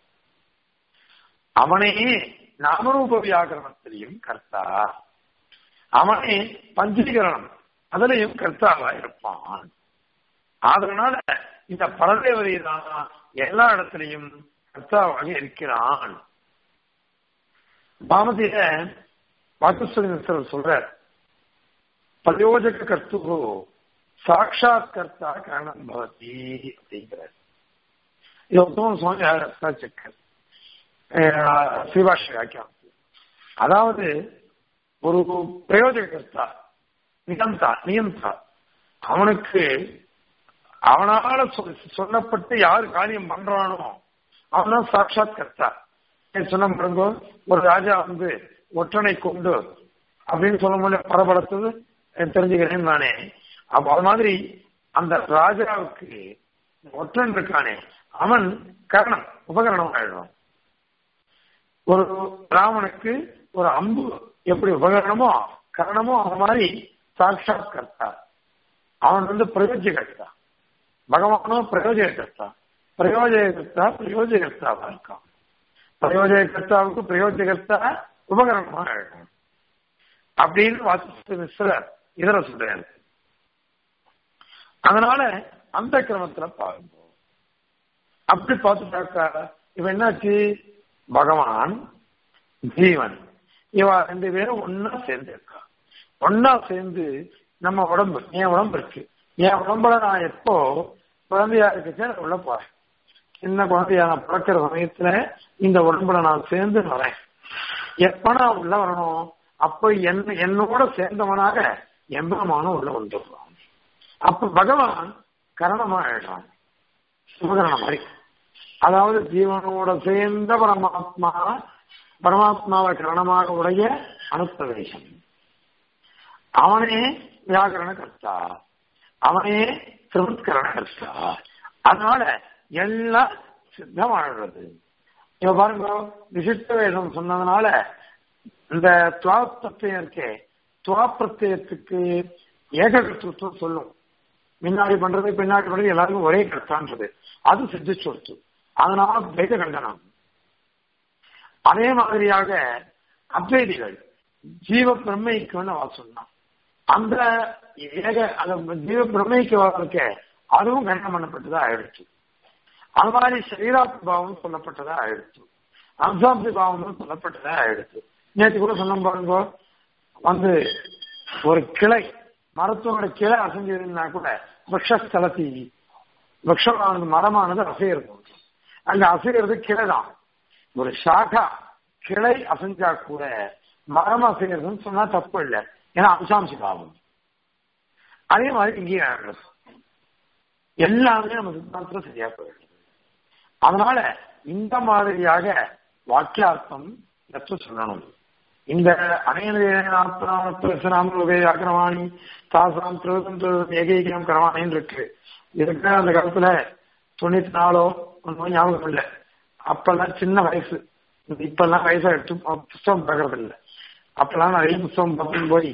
அவனே நாமரூப வியாகரணத்திலையும் கர்த்தா அவனே பஞ்சீகரணம் அதுலயும் கர்த்தாவா இருப்பான் அதனால இந்த பரதேவதை தான் எல்லா இடத்திலையும் கர்த்தாவாக இருக்கிறான் பாமதியில வாக்குஸ்வரர் சொல்றார் பிரயோஜக கர்த்து சாட்சாத் கர்த்தா காரணம் பவதி அப்படிங்கிறார் இது உத்தம சுவாமி சாட்சக்கர் ஸ்ரீபாஷ வியாக்கியம் அதாவது ஒரு பிரயோஜக கர்த்தா நிகந்தா நியந்தா அவனுக்கு அவனால சொல்- சொல்லப்பட்டு யார் காரியம் பண்றானோ அவன்தான் சாட்சாத் கர்த்தா ஏன் சொன்ன பாருங்க ஒரு ராஜா வந்து ஒற்றனை கொண்டு அப்படின்னு சொல்ல முடியல பரபரத்தது தெரிஞ்சுக்கிறேன் நானே அப்ப அது மாதிரி அந்த ராஜாவுக்கு ஒற்றன் இருக்கானே அவன் கரணம் உபகரணம் ஆயிடுவான் ஒரு ராவனுக்கு ஒரு அம்பு எப்படி உபகரணமோ கரணமோ அந்த மாதிரி சாட்சாத் கர்த்தா அவன் வந்து பிரயோஜக கர்த்தா பகவானோ பிரயோஜக கர்த்தா பிரயோஜக கர்த்தா பிரயோஜக கர்த்தாவா இருக்கான் பிரயோஜக கர்த்தாவுக்கு பிரயோஜக கர்த்தா உபகரணமா இருக்கும் அப்படின்னு வாசித்து மிஸ்ரர் இதர சொல்றாரு அதனால அந்த கிரமத்துல பாருங்க அப்படி பார்த்துட்டாக்கா இவன் என்னாச்சு பகவான் ஜீவன் இவ ரெண்டு பேரும் ஒன்னா சேர்ந்து இருக்கா ஒன்னா சேர்ந்து நம்ம உடம்பு என் உடம்பு இருக்கு என் உடம்புல நான் எப்போ குழந்தையா இருக்குச்சு நான் உள்ள போறேன் சின்ன குழந்தையா நான் பிறக்கிற சமயத்துல இந்த உடம்புல நான் சேர்ந்து வரேன் எப்ப நான் உள்ள வரணும் அப்ப என்ன என்னோட சேர்ந்தவனாக எம்பெருமானும் உள்ள வந்துடுறான் அப்ப பகவான் கரணமா ஆயிடுறான் சிவகரணம் மாதிரி அதாவது ஜீவனோட சேர்ந்த பரமாத்மா பரமாத்மாவை கரணமாக உடைய அனுப்பிரவேசம் அவனே வியாகரண கர்த்தா அவனே திருவத்கரண கர்த்தா அதனால எல்லாம் சித்தமாடுறது இப்ப பாருங்க விசிஷ்ட வேதம் சொன்னதுனால இந்த துவா பிரத்யம் இருக்கே துவா பிரத்யத்துக்கு ஏககத்துவம் சொல்லும் முன்னாடி பண்றது பின்னாடி பண்றது எல்லாருக்கும் ஒரே கர்த்தான்றது அது சித்திச்சு கொடுத்து அதனால வேத கண்டனம் அதே மாதிரியாக அத்வைதிகள் ஜீவ பிரம்மைக்குன்னு அவ சொன்னான் அந்த ஏக அந்த ஜீவ பிரம்மைக்கு இருக்க அதுவும் கண்டனம் பண்ணப்பட்டதா ஆயிடுச்சு அது மாதிரி சரீராத்ம பாவம் சொல்லப்பட்டதா ஆயிடுச்சு அம்சாப்தி பாவம் சொல்லப்பட்டதா ஆயிடுச்சு நேற்று கூட சொன்ன பாருங்க வந்து ஒரு கிளை மரத்தோட கிளை அசைஞ்சதுன்னா கூட விரக்ஷலத்தி விரக்ஷமானது மரமானது அசையிறது அங்க அசைகிறது கிளை தான் ஒரு சாகா கிளை அசைஞ்சா கூட மரம் அசைகிறதுன்னு சொன்னா தப்பு இல்லை ஏன்னா அம்சாம்சி பாவம் அதே மாதிரி இங்கேயும் ஆகிறது எல்லாமே நம்ம சித்தாந்தத்துல சரியா போயிடுது அதனால இந்த மாதிரியாக வாக்கியார்த்தம் எத்த சொல்லணும் இந்த அனைவராமி தாசாம் திருவதம் ஏகீகம் கரவாணின்னு இருக்கு இதுக்கு அந்த காலத்துல தொண்ணூத்தி நாலோ ஒன்றும் ஞாபகம் இல்லை அப்பெல்லாம் சின்ன வயசு இப்பெல்லாம் வயசா எடுத்து புஸ்தகம் பார்க்கறது இல்லை அப்பெல்லாம் நிறைய புஸ்தகம் பார்த்து போய்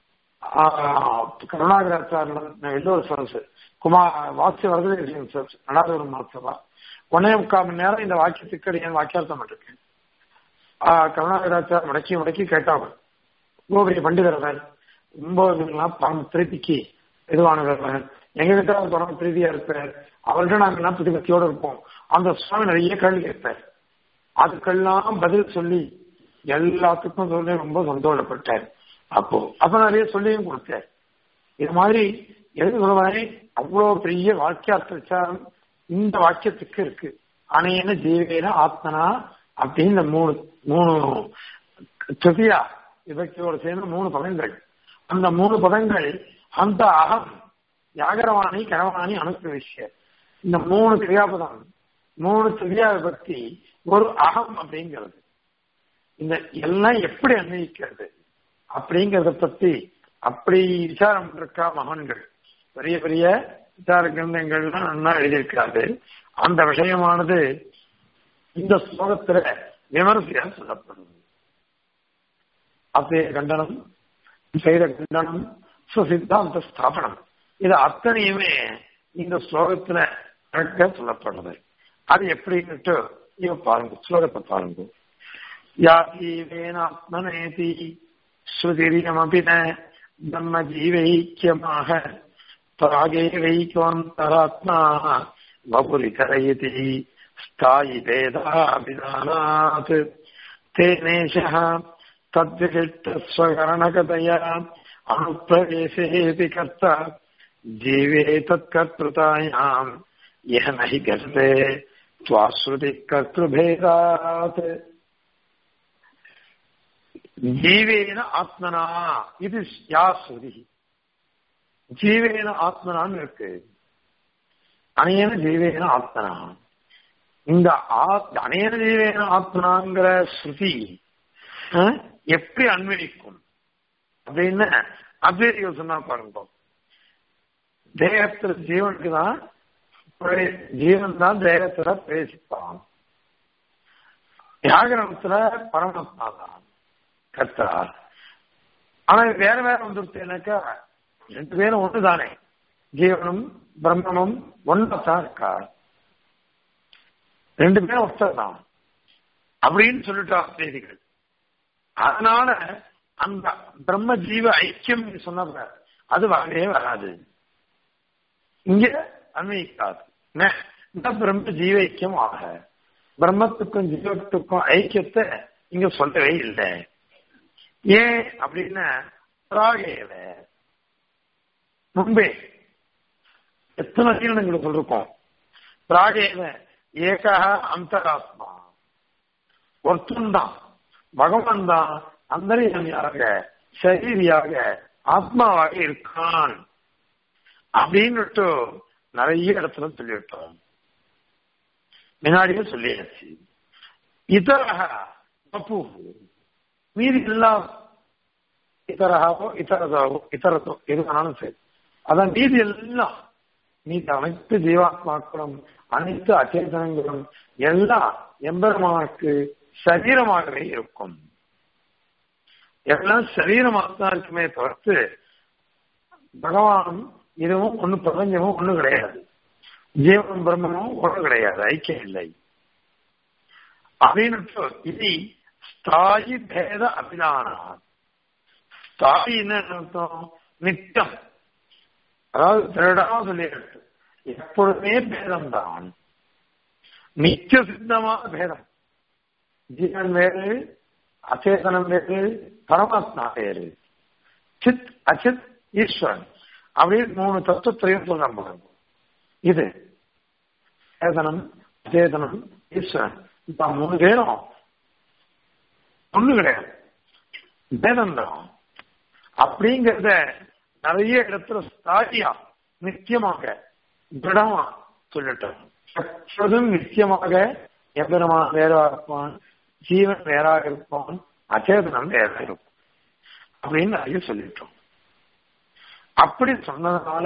கருணாகராச்சாரிய எல்லோரும் சரசு குமார் வாசிய வரதேசன் சரசு நடாதூர் மாசவா ஒன்னே முக்கால் மணி நேரம் இந்த வாக்கியத்துக்கு அடியான் வாக்கியார்த்தம் இருக்கேன் கருணாகராச்சார் முடக்கி முடக்கி கேட்டாங்க கோபுரிய பண்டிதர்கள் ஒன்பதுலாம் பணம் திருப்பிக்கு இதுவானவர்கள் எங்க கிட்ட அவர் பணம் பிரீதியா இருப்பார் அவர்கிட்ட நாங்க எல்லாம் பிரதிபத்தியோட இருப்போம் அந்த சுவாமி நிறைய கேள்வி கேட்பார் அதுக்கெல்லாம் பதில் சொல்லி எல்லாத்துக்கும் சொல்லி ரொம்ப சந்தோஷப்பட்டார் அப்போ அப்ப நிறைய சொல்லியும் கொடுத்தார் இது மாதிரி எது சொல்லுவாரே அவ்வளவு பெரிய வாக்கியார்த்த விசாரம் இந்த வாக்கியத்துக்கு இருக்கு அணையன ஜீவேன ஆத்மனா அப்படின்னு மூணு மூணு திருதியா விபக்தியோடு சேர்ந்த மூணு பதங்கள் அந்த மூணு பதங்கள் அந்த அகம் யாகரவாணி கரவாணி அனுப்பிவிஷ்ய இந்த மூணு கிரியாபதம் மூணு திரியா விபக்தி ஒரு அகம் அப்படிங்கிறது இந்த எல்லாம் எப்படி அன்வயிக்கிறது அப்படிங்கறத பத்தி அப்படி விசாரம் இருக்கா மகன்கள் பெரிய பெரிய விசார கிரந்தங்கள்லாம் நல்லா எழுதியிருக்காரு அந்த விஷயமானது இந்த ஸ்லோகத்துல விமர்சையா சொல்லப்படுது அத்தகைய கண்டனம் செய்த கண்டனம் சுசித்தாந்த ஸ்தாபனம் இது அத்தனையுமே இந்த ஸ்லோகத்துல கரெக்டா சொல்லப்படுறது அது எப்படின்னுட்டு இவ பாருங்க ஸ்லோகத்தை பாருங்க யாதீவேனாத்மனேதி ஸ்ருதிரியமபி ந பிரம்ம ஜீவைக்கியமாக பராகேவைக்கோந்தராத்மா வபுரிகரயதி ஸ்தாயி வேதாபிதானாத் तेनेशः तद्विशिष्टस्वकरणकतया अनुप्रवेशेऽपि कर्ता जीवे तत्कर्तृतायाम् यह न हि गते त्वाश्रुतिः कर्तृभेदात् ஜீவேன ஆத்மனா இது யா ஸ்ருதி ஜீவேன ஆத்மனான்னு இருக்கு அனையன ஜீவேன ஆத்மனா இந்த அனையன ஜீவேன ஆத்மனாங்கிற ஸ்ருதி எப்படி அன்வயிக்கும் அப்படின்னு அத்வைதிகள் சொன்னா பாருங்க தேகத்துல ஜீவனுக்கு தான் ஜீவன் தான் தேகத்துல பிரவேசிப்பான் வியாகரணத்துல பரமாத்மா தான் கர்த்தா ஆனா வேற வேற வந்துருச்சுனாக்கா ரெண்டு பேரும் ஒண்ணுதானே ஜீவனும் பிரம்மனும் ஒன்னதான் இருக்கா ரெண்டு பேரும் ஒருத்தர் தான் அப்படின்னு சொல்லிட்டா செய்திகள் அதனால அந்த பிரம்ம ஜீவ ஐக்கியம் சொன்ன அது வரவே வராது இங்க அன்வயிக்காது இந்த பிரம்ம ஜீவ ஐக்கியம் ஆக பிரம்மத்துக்கும் ஜீவத்துக்கும் ஐக்கியத்தை இங்க சொல்லவே இல்லை ஏன் அப்படின்னா பிராகேவ முன்பே எத்தனை சீரணங்களை சொல்லிருக்கோம் பிராகேவ ஏகா அந்தராத்மா ஒருத்தன் தான் பகவான் தான் அந்தரியாமியாக சரீரியாக ஆத்மாவாக இருக்கான் அப்படின்னுட்டு நிறைய இடத்துல சொல்லிவிட்டோம் முன்னாடியே சொல்லியாச்சு இதரக பப்பு மீதி எல்லாம் இதரகாவோ இதரதாவோ இதரதோ எது வேணாலும் சரி அதான் மீதி எல்லாம் மீதி அனைத்து ஜீவாத்மாக்களும் அனைத்து அச்சேதனங்களும் எல்லாம் எம்பெருமானுக்கு சரீரமாகவே இருக்கும் எல்லாம் சரீரமாக தான் இருக்குமே தவிர்த்து பகவானும் இதுவும் ஒண்ணு பிரபஞ்சமும் ஒண்ணு கிடையாது ஜீவனும் பிரம்மனும் ஒண்ணு கிடையாது ஐக்கியம் இல்லை அப்படின்னு இது ஸ்தாயி பேத அபிதானா ஸ்தாயி என்ன அர்த்தம் நித்தம் அதாவது திருடமா சொல்லியிருக்கு எப்பொழுதுமே பேதம் தான் நித்திய சித்தமான பேதம் ஜீவன் வேறு அச்சேதனம் வேறு பரமாத்மா வேறு சித் அச்சித் ஈஸ்வரன் அப்படின்னு மூணு தத்துவத்தையும் சொல்றாங்க இது சேதனம் அச்சேதனம் ஈஸ்வரன் இப்ப மூணு பேரும் ஒண்ணு கிடையாது பேதம் தான் அப்படிங்கிறத நிறைய இடத்துல ஸ்தாயியா நித்தியமாக திடமா சொல்லிட்டோம் எப்பொழுதும் நித்தியமாக எம்பெருமா வேறாக இருப்பான் ஜீவன் வேறாக இருப்பான் அச்சேதனம் வேறாக இருக்கும் அப்படின்னு நிறைய சொல்லிட்டோம் அப்படி சொன்னதுனால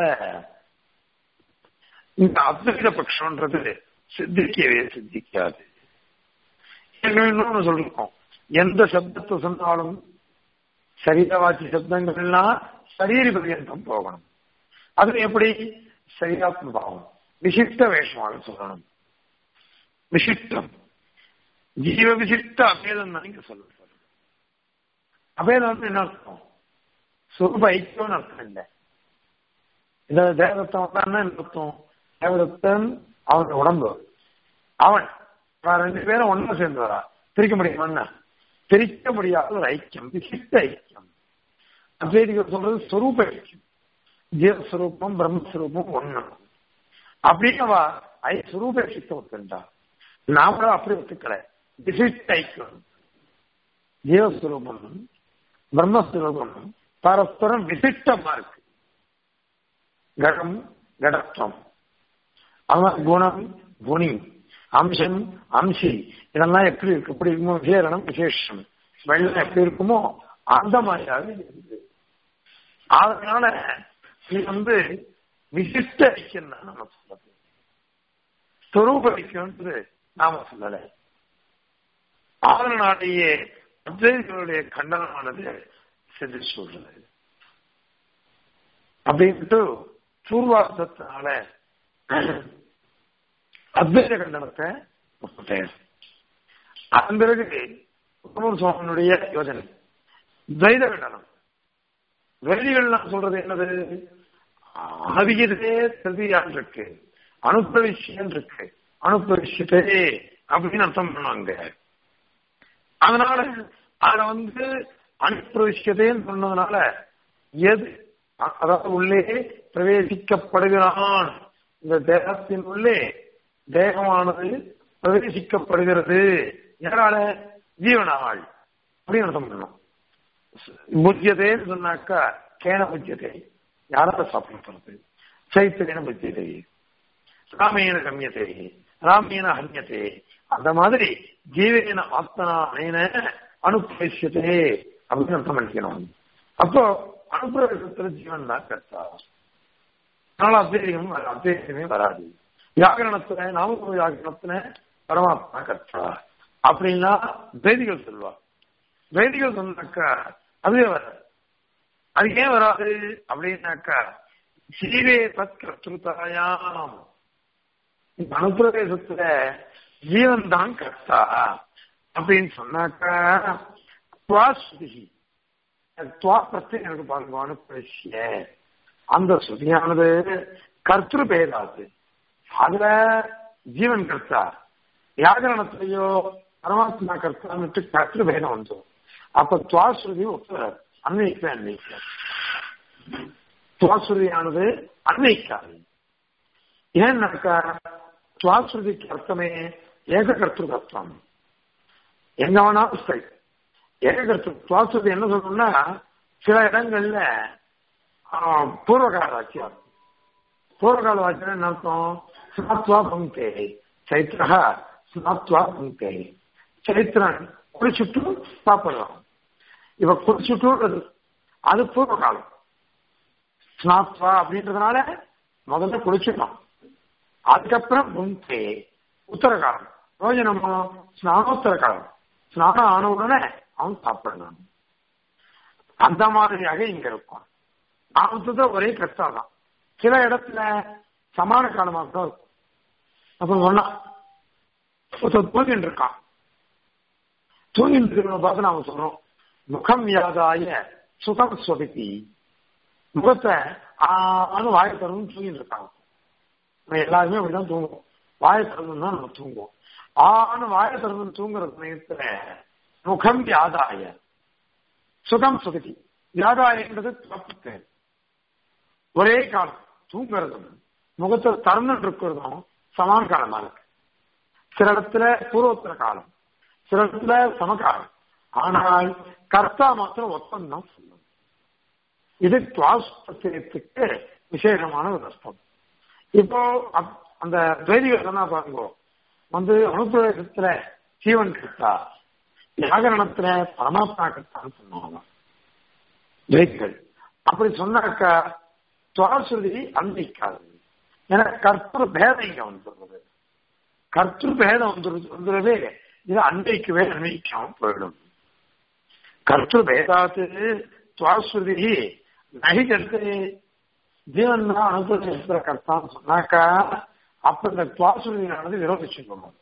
இந்த அத்வைத பட்சம்ன்றது சித்திக்கவே சித்திக்காது இன்னொன்னு சொல்லிருக்கோம் எந்த சப்தத்தை சொன்னாலும் சரீரவாச்சி சப்தங்கள் எல்லாம் சரீர பரியந்தம் போகணும் அது எப்படி சரீராத்ம பாவம் விசிஷ்ட வேஷமாக சொல்லணும் விசிஷ்டம் ஜீவ விசிஷ்ட அபேதம் தான் நீங்க சொல்ல அபேதம் வந்து என்ன அர்த்தம் சுரூப ஐக்கியம்னு அர்த்தம் இல்லை இந்த தேவதத்தம் வந்தான்னா என்ன அர்த்தம் தேவதத்தன் அவனுடைய உடம்பு அவன் ரெண்டு பேரும் ஒண்ணு சேர்ந்து வரா பிரிக்க முடியுமா பிரிக்க முடியாத ஒரு ஐக்கியம் விசிஷ்ட ஐக்கியம் அத்வைதிகள் சொல்றது ஸ்வரூப ஐக்கியம் ஜீவஸ்வரூபம் பிரம்மஸ்வரூபம் ஒண்ணு அப்படின்னவா ஐ சுரூப சித்தம் ஒத்துண்டா நாமளும் அப்படி ஒத்துக்கல விசிஷ்ட ஐக்கியம் ஜீவஸ்வரூபம் பிரம்மஸ்வரூபம் பரஸ்பரம் விசிஷ்டமா இருக்கு கடம் கடத்துவம் அவன் குணம் குணி அம்சம் அம்சி இதெல்லாம் எப்படி இருக்கு எப்படி இருக்குமோ விசேரணம் விசேஷம் வெள்ளம் எப்படி இருக்குமோ அந்த மாதிரியாக இருக்குது அதனால இது வந்து விசிஷ்ட ஐக்கியம் தான் நம்ம சொல்றது ஸ்வரூப ஐக்கியம்ன்றது நாம சொல்லல அதனாலேயே அத்வைதிகளுடைய கண்டனமானது செஞ்சு சொல்றது அப்படின்ட்டு பூர்வார்த்தத்தினால அத்வைத கண்டனத்தை ஒப்புட்டேன் அதன் பிறகு உத்தமர் சுவாமியினுடைய யோஜனை துவைத கண்டனம் வேதிகள்லாம் சொல்றது என்னது அனவிகிதே திருதியான் இருக்கு அனுப்பிரவிஷியன் இருக்கு அனுப்பிரவிஷத்தே அப்படின்னு அர்த்தம் பண்ணுவாங்க அதனால அத வந்து அனுப்பிரவிஷத்தேன்னு சொன்னதுனால எது அதாவது உள்ளே பிரவேசிக்கப்படுகிறான் இந்த தேகத்தின் உள்ளே தேகமானது பிரவேசிக்கப்படுகிறது யாரால ஜீவனாள் அப்படின்னு அர்த்தம் பண்ணணும் புத்தியதேன்னு சொன்னாக்கா கேன புத்தியதே யாரால சாப்பிடப்படுறது சைத்திரேன புத்தியதே ராமேன கம்யத்தே ராமேன ஹன்யத்தே அந்த மாதிரி ஜீவேன ஆத்மனா அனேன அனுப்பிரவேசியதே அப்படின்னு அர்த்தம் பண்ணிக்கணும் அப்போ அனுப்பிரவேசத்துல ஜீவன் தான் கர்த்தா அதனால அத்வைதம் அத்வைதமே வராது வியாகரணத்துல நாம வியாகரணத்துல பரமாத்மா கர்த்தா அப்படின்னா வேதிகள் சொல்வா வேதிகள் சொன்னாக்கா அதுவே வராது அது ஏன் வராது அப்படின்னாக்கா சீவே தத் கர்த்தாயாம் அனுப்பிரவேசத்துல ஜீவன் தான் கர்த்தா அப்படின்னு சொன்னாக்கா துவாஸ்ருதி துவா பிரத்யம் எனக்கு பாருங்க அனுப்பிரவேசிய அந்த ஸ்ருதியானது கர்த்திரு பேராது அதுல ஜீவன் கர்த்தா வியாகரணத்திலேயோ பரமாத்மா கர்த்தான்னுட்டு கர்த்திரு பேதம் வந்துடும் அப்ப துவாஸ்ருதி ஒத்துறாரு அன்வைக்க அன்வைக்க துவாஸ்ருதியானது அன்வைக்காது ஏன்னாக்கா துவாஸ்ருதிக்கு அர்த்தமே ஏக கர்த்திரு அர்த்தம் எங்க வேணாலும் சரி ஏக கர்த்திரு துவாஸ்ருதி என்ன சொல்லணும்னா சில இடங்கள்ல பூர்வகால வாக்கியம் பூர்வகால வாக்கியம் என்ன அர்த்தம் ஸ்நாத்வா பங்கே சைத்திரா ஸ்நாத்வா பங்கே சைத்திரன் குளிச்சுட்டு சாப்பிடலாம் இவ குளிச்சுட்டு அது பூர்வ காலம் ஸ்நாத்வா அப்படின்றதுனால முதல்ல குளிச்சுட்டோம் அதுக்கப்புறம் புங்கே உத்தர காலம் ரோஜனமோ ஸ்நானோத்தர காலம் ஸ்நானம் ஆன உடனே அவன் சாப்பிடணும் அந்த மாதிரியாக இங்க இருக்கும் ஆபத்து ஒரே கஷ்டா தான் சில இடத்துல சமான காலமாக தான் இருக்கும் அப்ப சொன்னா ஒருத்தர் தூங்கிட்டு இருக்கான் தூங்கிட்டு இருக்கிறவங்க பார்த்து நாம சொல்றோம் முகம் யாதாய சுகம் சொபத்தி முகத்தை ஆனு வாயை திறந்து தூங்கிட்டு இருக்காங்க நம்ம எல்லாருமே அப்படிதான் தூங்குவோம் வாயை திறந்து தான் நம்ம தூங்குவோம் ஆனு வாயை திறந்து தூங்குற சமயத்துல முகம் யாதாய சுகம் சுகதி வியாதாயன்றது தப்பு ஒரே காலம் தூங்குறதும் முகத்தை திறந்துட்டு இருக்கிறதும் சமான காலமா இருக்கு சில இடத்துல பூர்வோத்தர காலம் சில இடத்துல சமகாலம் ஆனால் கர்த்தா மாத்திரம் ஒப்பந்தம் சொல்லும் இது துவாசத்துக்கு விசேஷமான ஒரு அர்த்தம் இப்போ அந்த துவைதிகள் என்ன பாருங்க வந்து அனுப்பிரவேசத்துல ஜீவன் கர்த்தா வியாகரணத்துல பரமாத்மா கர்த்தான்னு சொன்னாங்க துவைதிகள் அப்படி சொன்னாக்கா துவாசுருதி அன்பிக்காது ஏன்னா கர்த்தர் பேதம் இங்க வந்துடுறது கர்த்தர் பேதம் வந்துடுறது வந்துடுறதே இது அன்றைக்குவே அன்வைக்காம போயிடும் கருத்து பேதாத்து துவாஸ்ருதி நகி கருத்து ஜீவன் தான் அனுபவிக்கிற கர்த்தான்னு சொன்னாக்கா அப்ப இந்த துவாசுரியானது விரோதிச்சுக்கணும்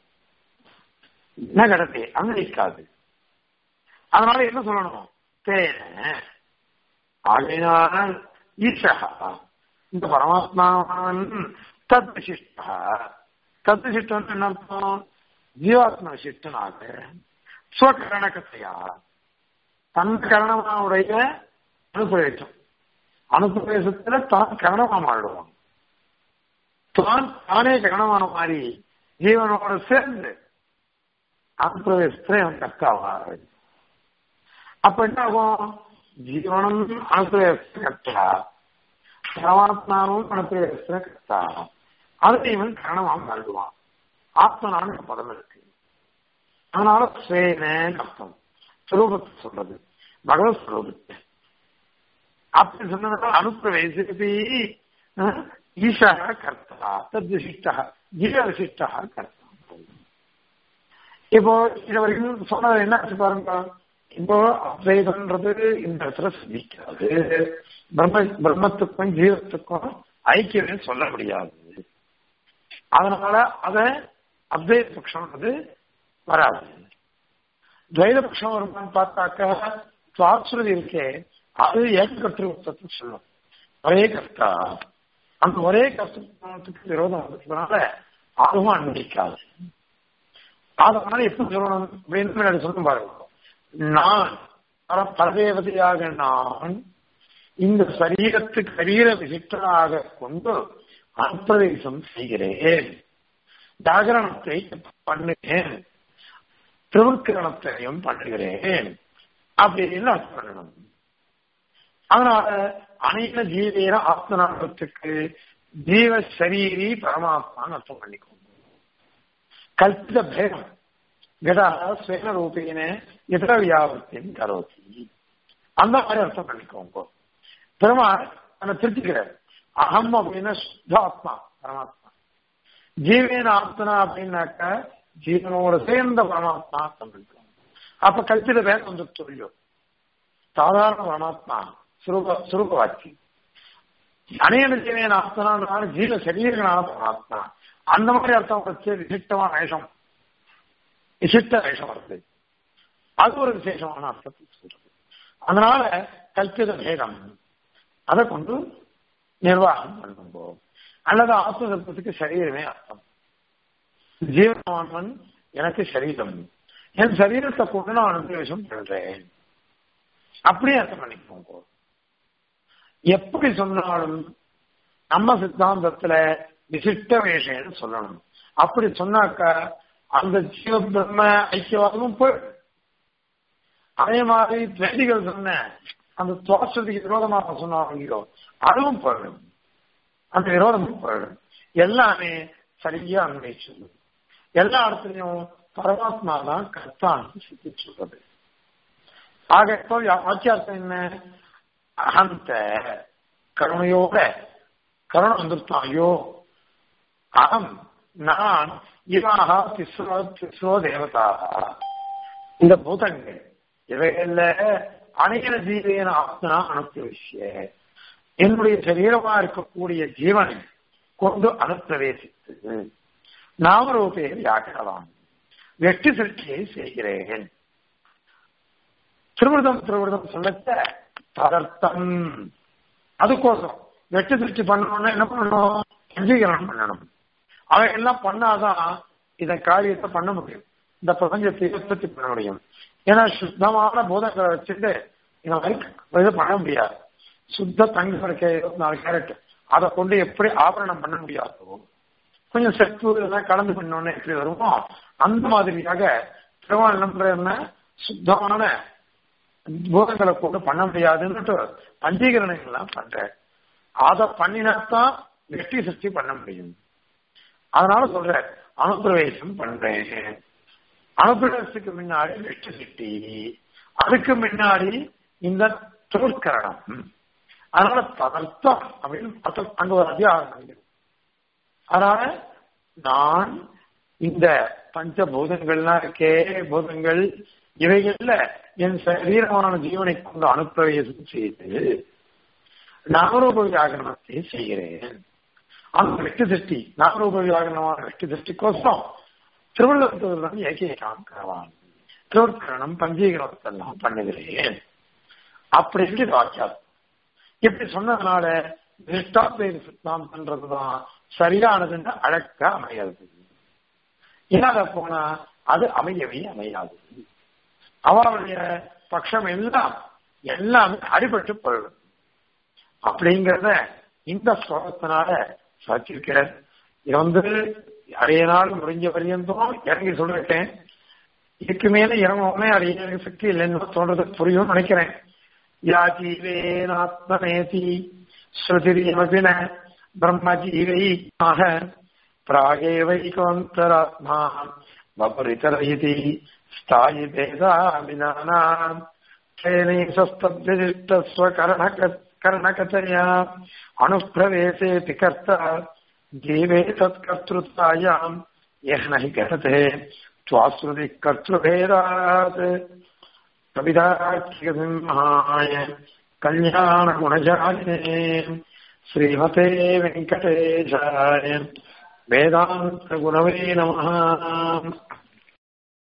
என்ன கடத்தி அன்வைக்காது அதனால என்ன சொல்லணும் தேன ஆகையினால் ஈஷா இந்த பரமாத்மாவன் தத் விசிஷ்டா தத் விசிஷ்டம் என்ன அர்த்தம் ஜீவாத்ம விசிஷ்டனாக ஸ்வகரணகத்தையா தன் கரணமாவுடைய அனுப்பிரவேசம் அனுப்பிரவேசத்துல தான் கரணமா மாறுவான் தான் தானே கரணமான மாதிரி ஜீவனோட சேர்ந்து அனுப்பிரவேசத்துல அவன் கர்த்தாவா அப்ப என்ன ஆகும் ஜீவனம் அனுப்பிரவேச கர்த்தா பரமாத்மாவும் அனுப்பிரவேச கர்த்தா அதை இவன் கரணமா மாறுவான் ஆத்மனான பதம் இருக்கு அதனால ஸ்வேனன்னு அர்த்தம் சுரூபத்தை சொல்றது பகவத் சுரூபத்தை அப்படி சொன்னதால் அனுப்பிரவேசிப்பி ஈஷா கர்த்தா தத் விசிஷ்டா ஜீவ விசிஷ்டா கர்த்தா இப்போ இது வரைக்கும் சொன்னது என்ன ஆச்சு பாருங்க இப்போ அத்வைதம்ன்றது இந்த இடத்துல சிந்திக்காது பிரம்ம பிரம்மத்துக்கும் ஜீவத்துக்கும் ஐக்கியமே சொல்ல முடியாது அதனால அத அத்வைத பட்சம்ன்றது வராது துவைத பட்சம் வருமானு பார்த்தாக்க சுவாசுரதி இருக்கே அது ஏக கர்த்தத்துவத்தை சொல்லும் ஒரே கர்த்தா அந்த ஒரே கர்த்தத்துவத்துக்கு விரோதம் வந்ததுனால அதுவும் அனுமதிக்காது அதனால எப்படி சொல்லணும் அப்படின்னு முன்னாடி சொல்லும் பாருங்க நான் பரதேவதையாக நான் இந்த சரீரத்துக்கு சரீர விசிஷ்டனாக கொண்டு அனுப்பிரவேசம் செய்கிறேன் ஜாகரணத்தை பண்ணுகிறேன் திருவுக்கிரணத்தையும் பண்ணுகிறேன் அப்படின்னு அர்த்தம் பண்ணணும் அதனால அனைத்து ஜீவேர ஆத்மநாமத்துக்கு ஜீவ சரீரி பரமாத்மான்னு அர்த்தம் பண்ணிக்கோங்க கல்பித பேதம் கதா ஸ்வேன ரூபேன இதர வியாபத்தின் கரோதி அந்த மாதிரி அர்த்தம் பண்ணிக்கோங்க பெருமாள் நம்ம திருத்திக்கிறார் அகம் அப்படின்னா சுத்தாத்மா பரமாத்மா ஜீவேன ஆத்மனா அப்படின்னாக்க ஜீவனோட சேர்ந்த பரமாத்மா அர்த்தம் பண்ணிக்கோங்க அப்ப கல்பித பேதம் வந்து சொல்லியும் சாதாரண பரமாத்மா சுரூப சுரூப வாக்கி அநேக ஜீவன ஆத்மனான ஜீவ சரீரங்களான பரமாத்மா அந்த மாதிரி அர்த்தம் வச்சு விசிஷ்டமான வேஷம் விசிஷ்ட வேஷம் வருது அது ஒரு விசேஷமான அர்த்தத்தை சொல்றது அதனால கல்பித பேதம் அதை கொண்டு நிர்வாகம் பண்ணுங்கோ அல்லது ஆத்மதத்துவத்துக்கு சரீரமே அர்த்தம் ஜீவனவான்மன் எனக்கு சரீரம் என் சரீரத்தை கொண்டு நான் அனுப்பிவேஷம் பண்றேன் அப்படியே அர்த்தம் பண்ணிக்கோங்க எப்படி சொன்னாலும் நம்ம சித்தாந்தத்துல விசிஷ்ட வேஷம்னு சொல்லணும் அப்படி சொன்னாக்க அந்த ஜீவ பிரம்ம ஐக்கியவாதமும் போயிடும் அதே மாதிரி வேதிகள் சொன்ன அந்த துவாசத்துக்கு விரோதமாக சொன்னாங்களோ அதுவும் போயிடும் அந்த விரோதமும் போயிடும் எல்லாமே சரியா அன்வைச்சு எல்லா இடத்துலையும் பரமாத்மா தான் கர்த்தான்னு சுத்தி சொல்றது ஆக இப்போ வாக்கியார்த்தம் என்ன அகந்த கருணையோட கருணை வந்துருத்தான் ஐயோ அகம் நான் இவாக திஸ்ரோ திஸ்ரோ தேவதாக இந்த பூதங்கள் இவைகள்ல அநேக ஜீவேன ஆத்மனா அனுப்ப விஷய என்னுடைய சரீரமா இருக்கக்கூடிய ஜீவனை கொண்டு அனுப்பிரவேசித்து நாமரூபே வியாக்கரலாம் வெற்றி சிருஷ்டியை செய்கிறேன் திருவிருதம் திருவிருதம் சொல்லத்த ததர்த்தம் அதுக்கோசம் வெற்றி சிருஷ்டி பண்ணணும்னா என்ன பண்ணணும் பஞ்சீகரணம் பண்ணணும் அவன் எல்லாம் பண்ணாதான் இந்த காரியத்தை பண்ண முடியும் இந்த பிரபஞ்சத்தை உற்பத்தி பண்ண முடியும் ஏன்னா சுத்தமான பூதங்களை வச்சுட்டு இந்த மாதிரி இது பண்ண முடியாது சுத்த தங்கம் இருக்க இருபத்தி நாலு கேரட் அதை கொண்டு எப்படி ஆபரணம் பண்ண முடியாதோ கொஞ்சம் சத்து இதெல்லாம் கலந்து பண்ணோன்னு எப்படி வருமோ அந்த மாதிரியாக திருவாள் என்ன சுத்தமான பூதங்களை கொண்டு பண்ண முடியாதுன்னுட்டு பஞ்சீகரணங்கள்லாம் பண்றேன் அதை பண்ணினாத்தான் வெற்றி சக்தி பண்ண முடியும் அதனால சொல்ற அனுப்பிரவேசம் பண்றேன் அனுப்பிரவேசத்துக்கு முன்னாடி வெற்றி சிட்டி அதுக்கு முன்னாடி இந்த தோற்கரணம் அதனால பதர்த்தம் அப்படின்னு அங்க ஒரு அத்தியாகம் அதனால நான் இந்த பஞ்சபூதங்கள்லாம் இருக்கே பூதங்கள் இவைகள்ல என் சரீரமான ஜீவனை கொண்டு அனுப்பிரவேசம் செய்து நாமரூப வியாகரணத்தை செய்கிறேன் அந்த வெட்டு திருஷ்டி நாமரூப வியாகரணமான வெட்டு திருஷ்டிக்கோசம் திருவள்ளுவர் ஏகேகாம் கரவான் திருவற்கரணம் பஞ்சீகரணத்தெல்லாம் பண்ணுகிறேன் அப்படின்னு வாக்கியம் இப்படி சொன்னதுனால நிஷ்டாத்வைத சித்தாந்தன்றதுதான் சரியானதுன்னு அழக்க அமையாது இல்லாத போனா அது அமையவே அமையாது அவருடைய பட்சம் எல்லாம் எல்லாமே அடிபட்டு போயிடும் அப்படிங்கிறத இந்த ஸ்லோகத்தினால சாட்சிருக்கிறார் இது வந்து அடைய நாள் முடிஞ்ச பரியந்தம் இறங்கி சொல்லிட்டேன் இதுக்கு மேல இறங்கவுமே அடைய சக்தி இல்லைன்னு சொல்றது புரியும் நினைக்கிறேன் யா ஜீவேனாத்மனேதி ஸ்ருதிரியமபின பிரம்மஜீவையாக प्रागेवैकोऽन्तरात्मा वपुरितर इति स्थायि भेदाभिधानाम् क्षेणीशस्तब्धिष्टस्वकर्णक कर्णकतया अनुप्रवेशेति कर्ता जीवे तत्कर्तृतायाम् यः न हि गतते त्वाश्रुतिः कर्तृभेदात् कविदाख्यसिंहाय कल्याणगुणजालिने श्रीमते वेङ्कटेशाय वेदान्तगुणवे नमः